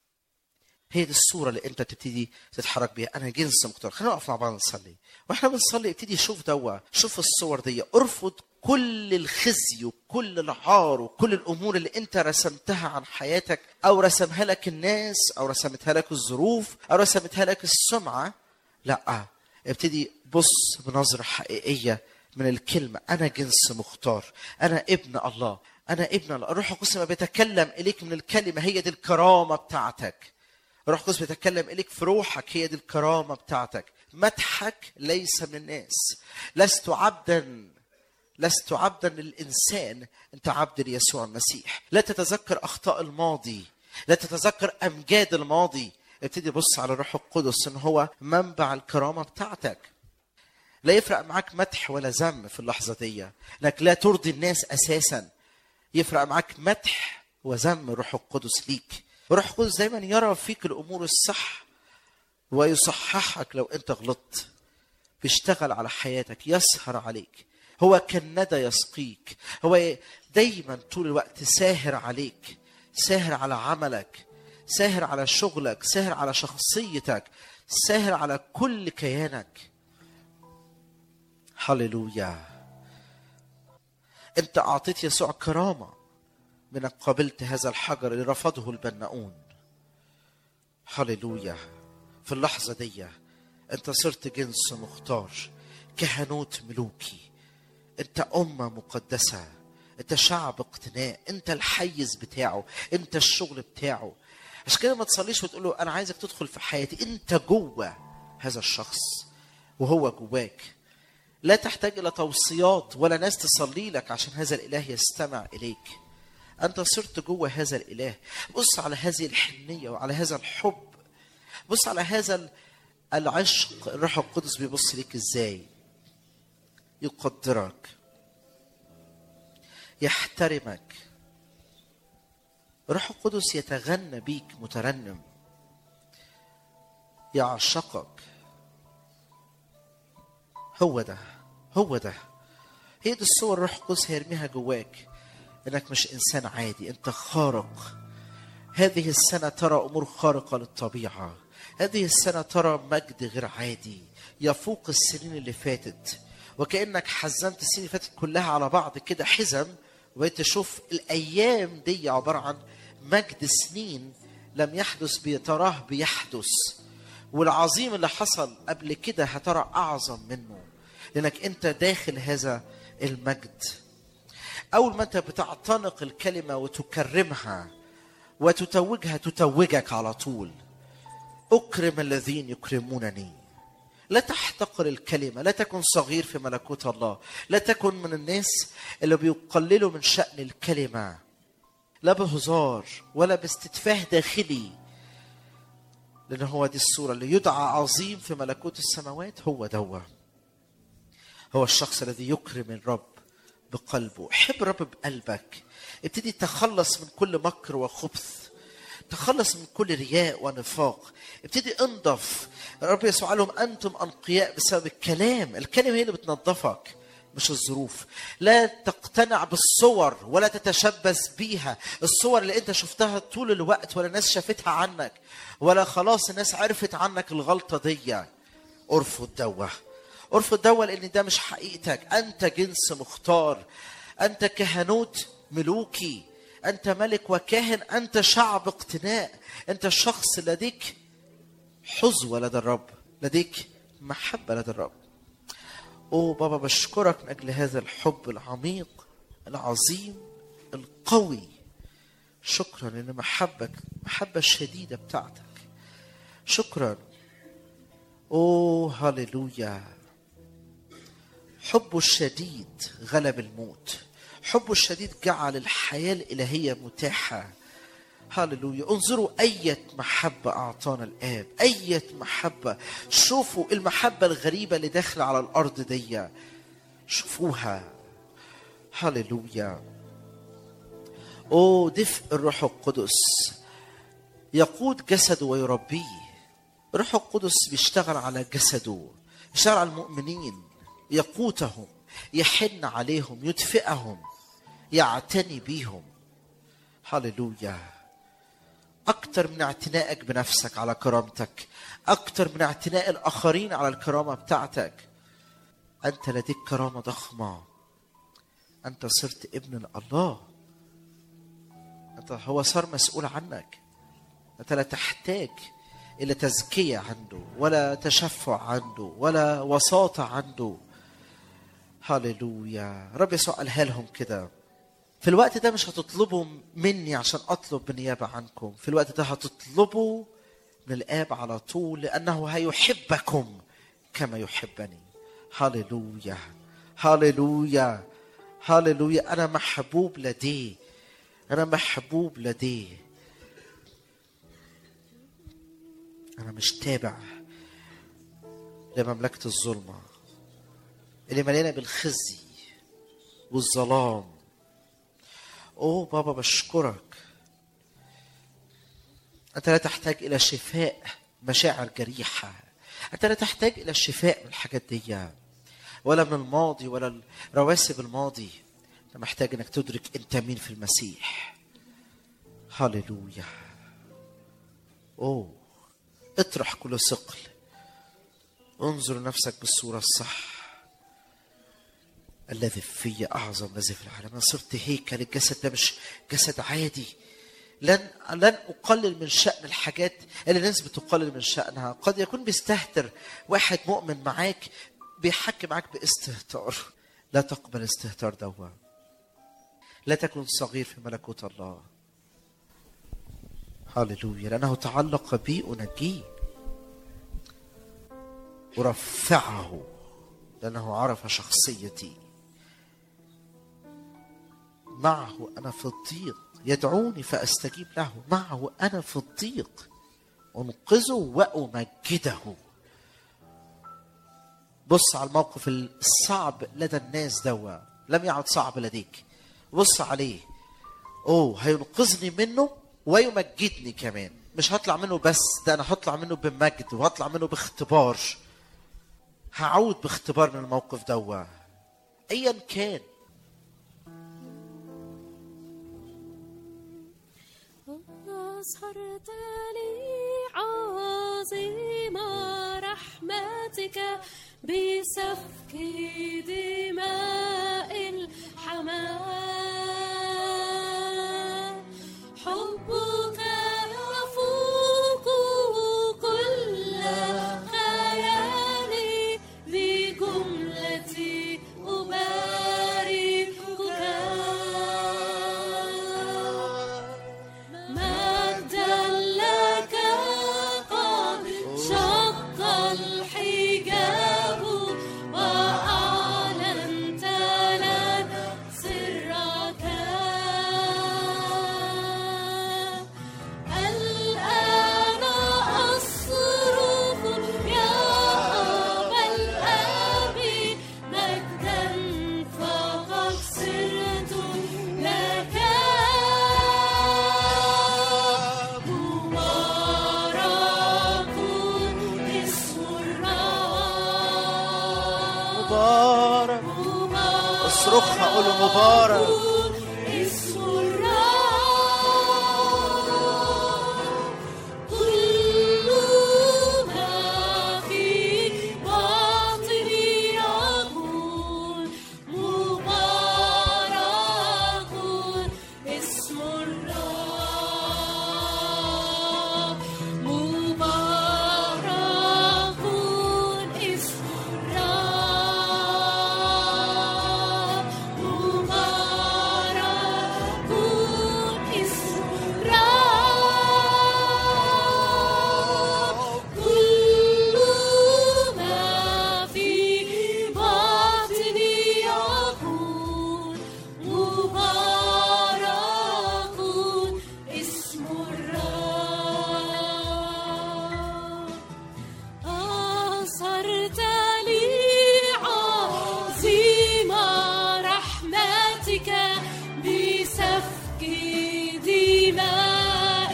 A: هي دي الصورة اللي أنت تبتدي تتحرك بيها أنا جنس مختار خلينا نقف مع بعض نصلي وإحنا بنصلي ابتدي شوف دوا شوف الصور دي ارفض كل الخزي وكل العار وكل الامور اللي انت رسمتها عن حياتك او رسمها لك الناس او رسمتها لك الظروف او رسمتها لك السمعه لا ابتدي بص بنظره حقيقيه من الكلمه انا جنس مختار انا ابن الله انا ابن الله الروح القدس ما بيتكلم اليك من الكلمه هي دي الكرامه بتاعتك الروح القدس بيتكلم اليك في روحك هي دي الكرامه بتاعتك مدحك ليس من الناس لست عبدا لست عبدا للانسان انت عبد ليسوع المسيح لا تتذكر اخطاء الماضي لا تتذكر امجاد الماضي ابتدي بص على الروح القدس ان هو منبع الكرامه بتاعتك لا يفرق معاك مدح ولا ذم في اللحظه دي انك لا ترضي الناس اساسا يفرق معاك مدح وذم الروح القدس ليك الروح القدس دايما يرى فيك الامور الصح ويصححك لو انت غلطت بيشتغل على حياتك يسهر عليك هو كالندى يسقيك هو دايما طول الوقت ساهر عليك ساهر على عملك ساهر على شغلك ساهر على شخصيتك ساهر على كل كيانك هللويا انت اعطيت يسوع كرامه منك قبلت هذا الحجر اللي رفضه البناؤون هللويا في اللحظه دي انت صرت جنس مختار كهنوت ملوكي انت امه مقدسه انت شعب اقتناء انت الحيز بتاعه انت الشغل بتاعه عشان كده ما تصليش وتقول له انا عايزك تدخل في حياتي انت جوه هذا الشخص وهو جواك لا تحتاج الى توصيات ولا ناس تصلي لك عشان هذا الاله يستمع اليك انت صرت جوه هذا الاله بص على هذه الحنيه وعلى هذا الحب بص على هذا العشق الروح القدس بيبص ليك ازاي يقدرك يحترمك الروح القدس يتغنى بيك مترنم يعشقك هو ده هو ده هي دي الصور الروح القدس هيرميها جواك انك مش انسان عادي انت خارق هذه السنه ترى امور خارقه للطبيعه هذه السنه ترى مجد غير عادي يفوق السنين اللي فاتت وكانك حزمت السنين اللي فاتت كلها على بعض كده حزم وبقيت تشوف الايام دي عباره عن مجد سنين لم يحدث بتراه بيحدث والعظيم اللي حصل قبل كده هترى اعظم منه لانك انت داخل هذا المجد اول ما انت بتعتنق الكلمه وتكرمها وتتوجها تتوجك على طول اكرم الذين يكرمونني لا تحتقر الكلمة لا تكن صغير في ملكوت الله لا تكن من الناس اللي بيقللوا من شأن الكلمة لا بهزار ولا باستتفاه داخلي لان هو دي الصوره اللي يدعى عظيم في ملكوت السماوات هو دوا هو الشخص الذي يكرم الرب بقلبه حب الرب بقلبك ابتدي تخلص من كل مكر وخبث تخلص من كل رياء ونفاق ابتدي انضف الرب يسوع قال لهم انتم انقياء بسبب الكلام الكلمه هي اللي بتنظفك مش الظروف لا تقتنع بالصور ولا تتشبث بيها الصور اللي انت شفتها طول الوقت ولا الناس شافتها عنك ولا خلاص الناس عرفت عنك الغلطه دي ارفض دوه ارفض دوه لان ده مش حقيقتك انت جنس مختار انت كهنوت ملوكي انت ملك وكاهن انت شعب اقتناء انت شخص لديك حظوه لدى الرب لديك محبه لدى الرب اوه بابا بشكرك من اجل هذا الحب العميق العظيم القوي شكرا ان محبك محبه الشديده بتاعتك شكرا اوه هللويا حبه الشديد غلب الموت حبه الشديد جعل الحياه الالهيه متاحه هللويا انظروا أية محبة أعطانا الآب أية محبة شوفوا المحبة الغريبة اللي داخلة على الأرض دي شوفوها هللويا أوه دفء الروح القدس يقود جسده ويربيه الروح القدس بيشتغل على جسده يشتغل على المؤمنين يقوتهم يحن عليهم يدفئهم يعتني بيهم هللويا أكتر من اعتنائك بنفسك على كرامتك أكتر من اعتناء الآخرين على الكرامة بتاعتك أنت لديك كرامة ضخمة أنت صرت ابن الله أنت هو صار مسؤول عنك أنت لا تحتاج إلى تزكية عنده ولا تشفع عنده ولا وساطة عنده هللويا رب يسوع قالها لهم كده في الوقت ده مش هتطلبوا مني عشان اطلب بالنيابه عنكم في الوقت ده هتطلبوا من الاب على طول لانه هيحبكم كما يحبني هللويا هللويا هللويا انا محبوب لديه انا محبوب لديه انا مش تابع لمملكه الظلمه اللي مليانه بالخزي والظلام اوه بابا بشكرك انت لا تحتاج الى شفاء مشاعر جريحه انت لا تحتاج الى الشفاء من الحاجات دي ولا من الماضي ولا رواسب الماضي انت محتاج انك تدرك انت مين في المسيح هللويا اوه اطرح كل ثقل انظر نفسك بالصوره الصح الذي في اعظم الذي في العالم انا صرت هيكل الجسد ده مش جسد عادي لن لن اقلل من شان الحاجات اللي الناس بتقلل من شانها قد يكون بيستهتر واحد مؤمن معاك بيحكي معاك باستهتار لا تقبل استهتار دوا لا تكن صغير في ملكوت الله هللويا لانه تعلق بي انجيه ارفعه لانه عرف شخصيتي معه انا في الضيق يدعوني فاستجيب له معه انا في الضيق انقذه وامجده بص على الموقف الصعب لدى الناس دوا لم يعد صعب لديك بص عليه اوه هينقذني منه ويمجدني كمان مش هطلع منه بس ده انا هطلع منه بمجد وهطلع منه باختبار هعود باختبار من الموقف دوا ايا كان
B: أظهرت لي عظيم رحمتك بسفك دماء الحمام حبك يفوق كل خيالي بجملتي أباركك مجدا لك قد شق الحجاب وأعلنت لنا سرك
A: اصرخها قول له مبارك
B: اسم الرب كل ما في باطني يقول مبارك اسم الرب مبارك اسم الرب مبارك اسم الرب كل ما في باطني يقول مبارك اسم الرب أظهرت لي عظيم رحمتك بسفك دماء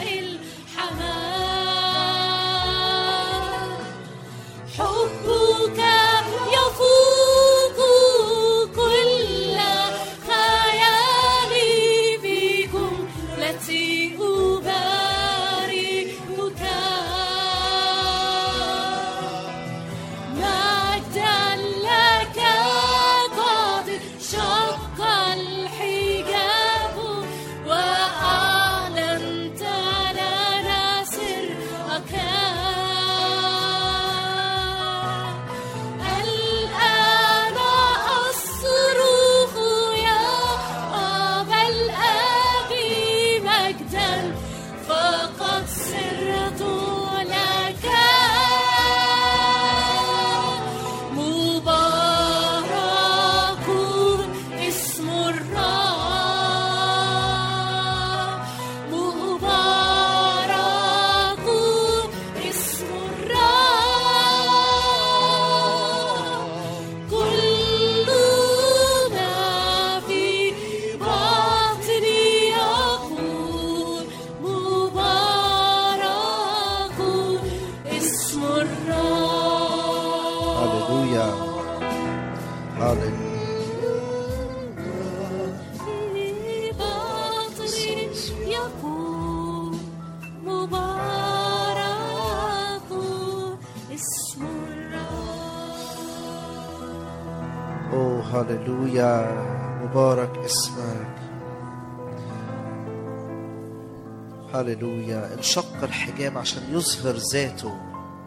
B: الحمام حبك يفوق كل خيالي بجملتي أباركك مجدا لك قد شق الحجاب وأعلنت لنا سرك الآن أصرخ يا أبا الآب مجدا فقد سرت لك مبارك اسم الرب مبارك اسم الرب كل ما في باطني يقول مبارك اسم الرب
A: هللويا هللويا
B: في باطني يقول مبارك اسم الرب
A: اوه هللويا مبارك اسمك هللويا انشق الحجاب عشان يظهر ذاته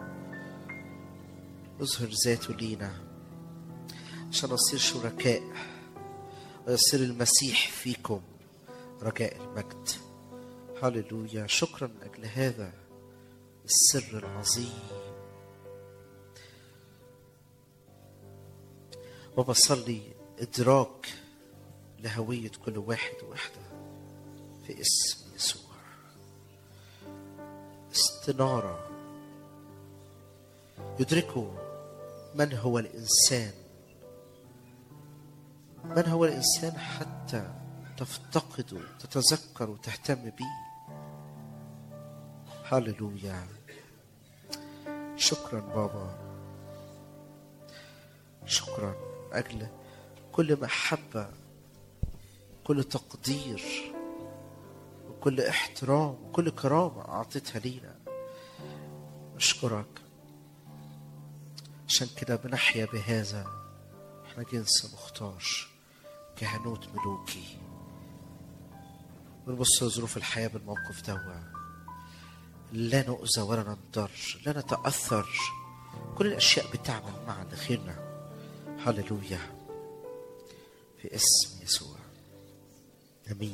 A: يظهر ذاته لينا عشان نصير شركاء ويصير المسيح فيكم رجاء المجد هللويا شكرا من اجل هذا السر العظيم وبصلي إدراك لهوية كل واحد وواحدة في اسم يسوع استنارة يدركوا من هو الإنسان من هو الإنسان حتى تفتقده تتذكر وتهتم به هللويا شكرا بابا شكرا أجل كل محبة كل تقدير وكل احترام وكل كرامة أعطيتها لينا أشكرك عشان كده بنحيا بهذا احنا جنس مختار كهنوت ملوكي بنبص لظروف الحياة بالموقف دوا لا نؤذى ولا ننضر لا نتأثر كل الأشياء بتعمل معا لخيرنا هللويا في اسم يسوع امين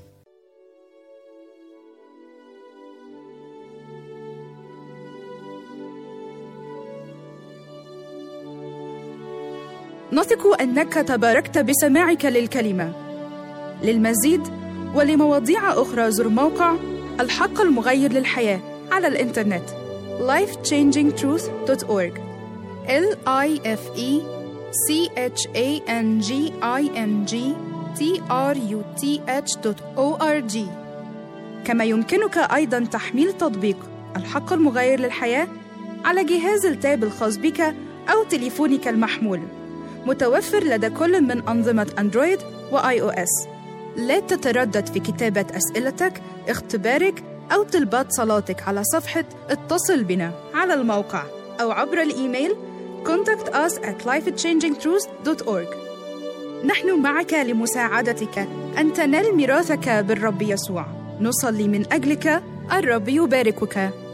C: نثق انك تباركت بسماعك للكلمه للمزيد ولمواضيع اخرى زر موقع الحق المغير للحياه على الانترنت lifechangingtruth.org l i f e c h a n g i n g t r u t h.org كما يمكنك ايضا تحميل تطبيق الحق المغير للحياه على جهاز التاب الخاص بك او تليفونك المحمول متوفر لدى كل من أنظمة أندرويد وآي أو إس. لا تتردد في كتابة أسئلتك، اختبارك أو طلبات صلاتك على صفحة اتصل بنا على الموقع أو عبر الإيميل contact us at lifechangingtruth.org نحن معك لمساعدتك أن تنال ميراثك بالرب يسوع نصلي من أجلك الرب يباركك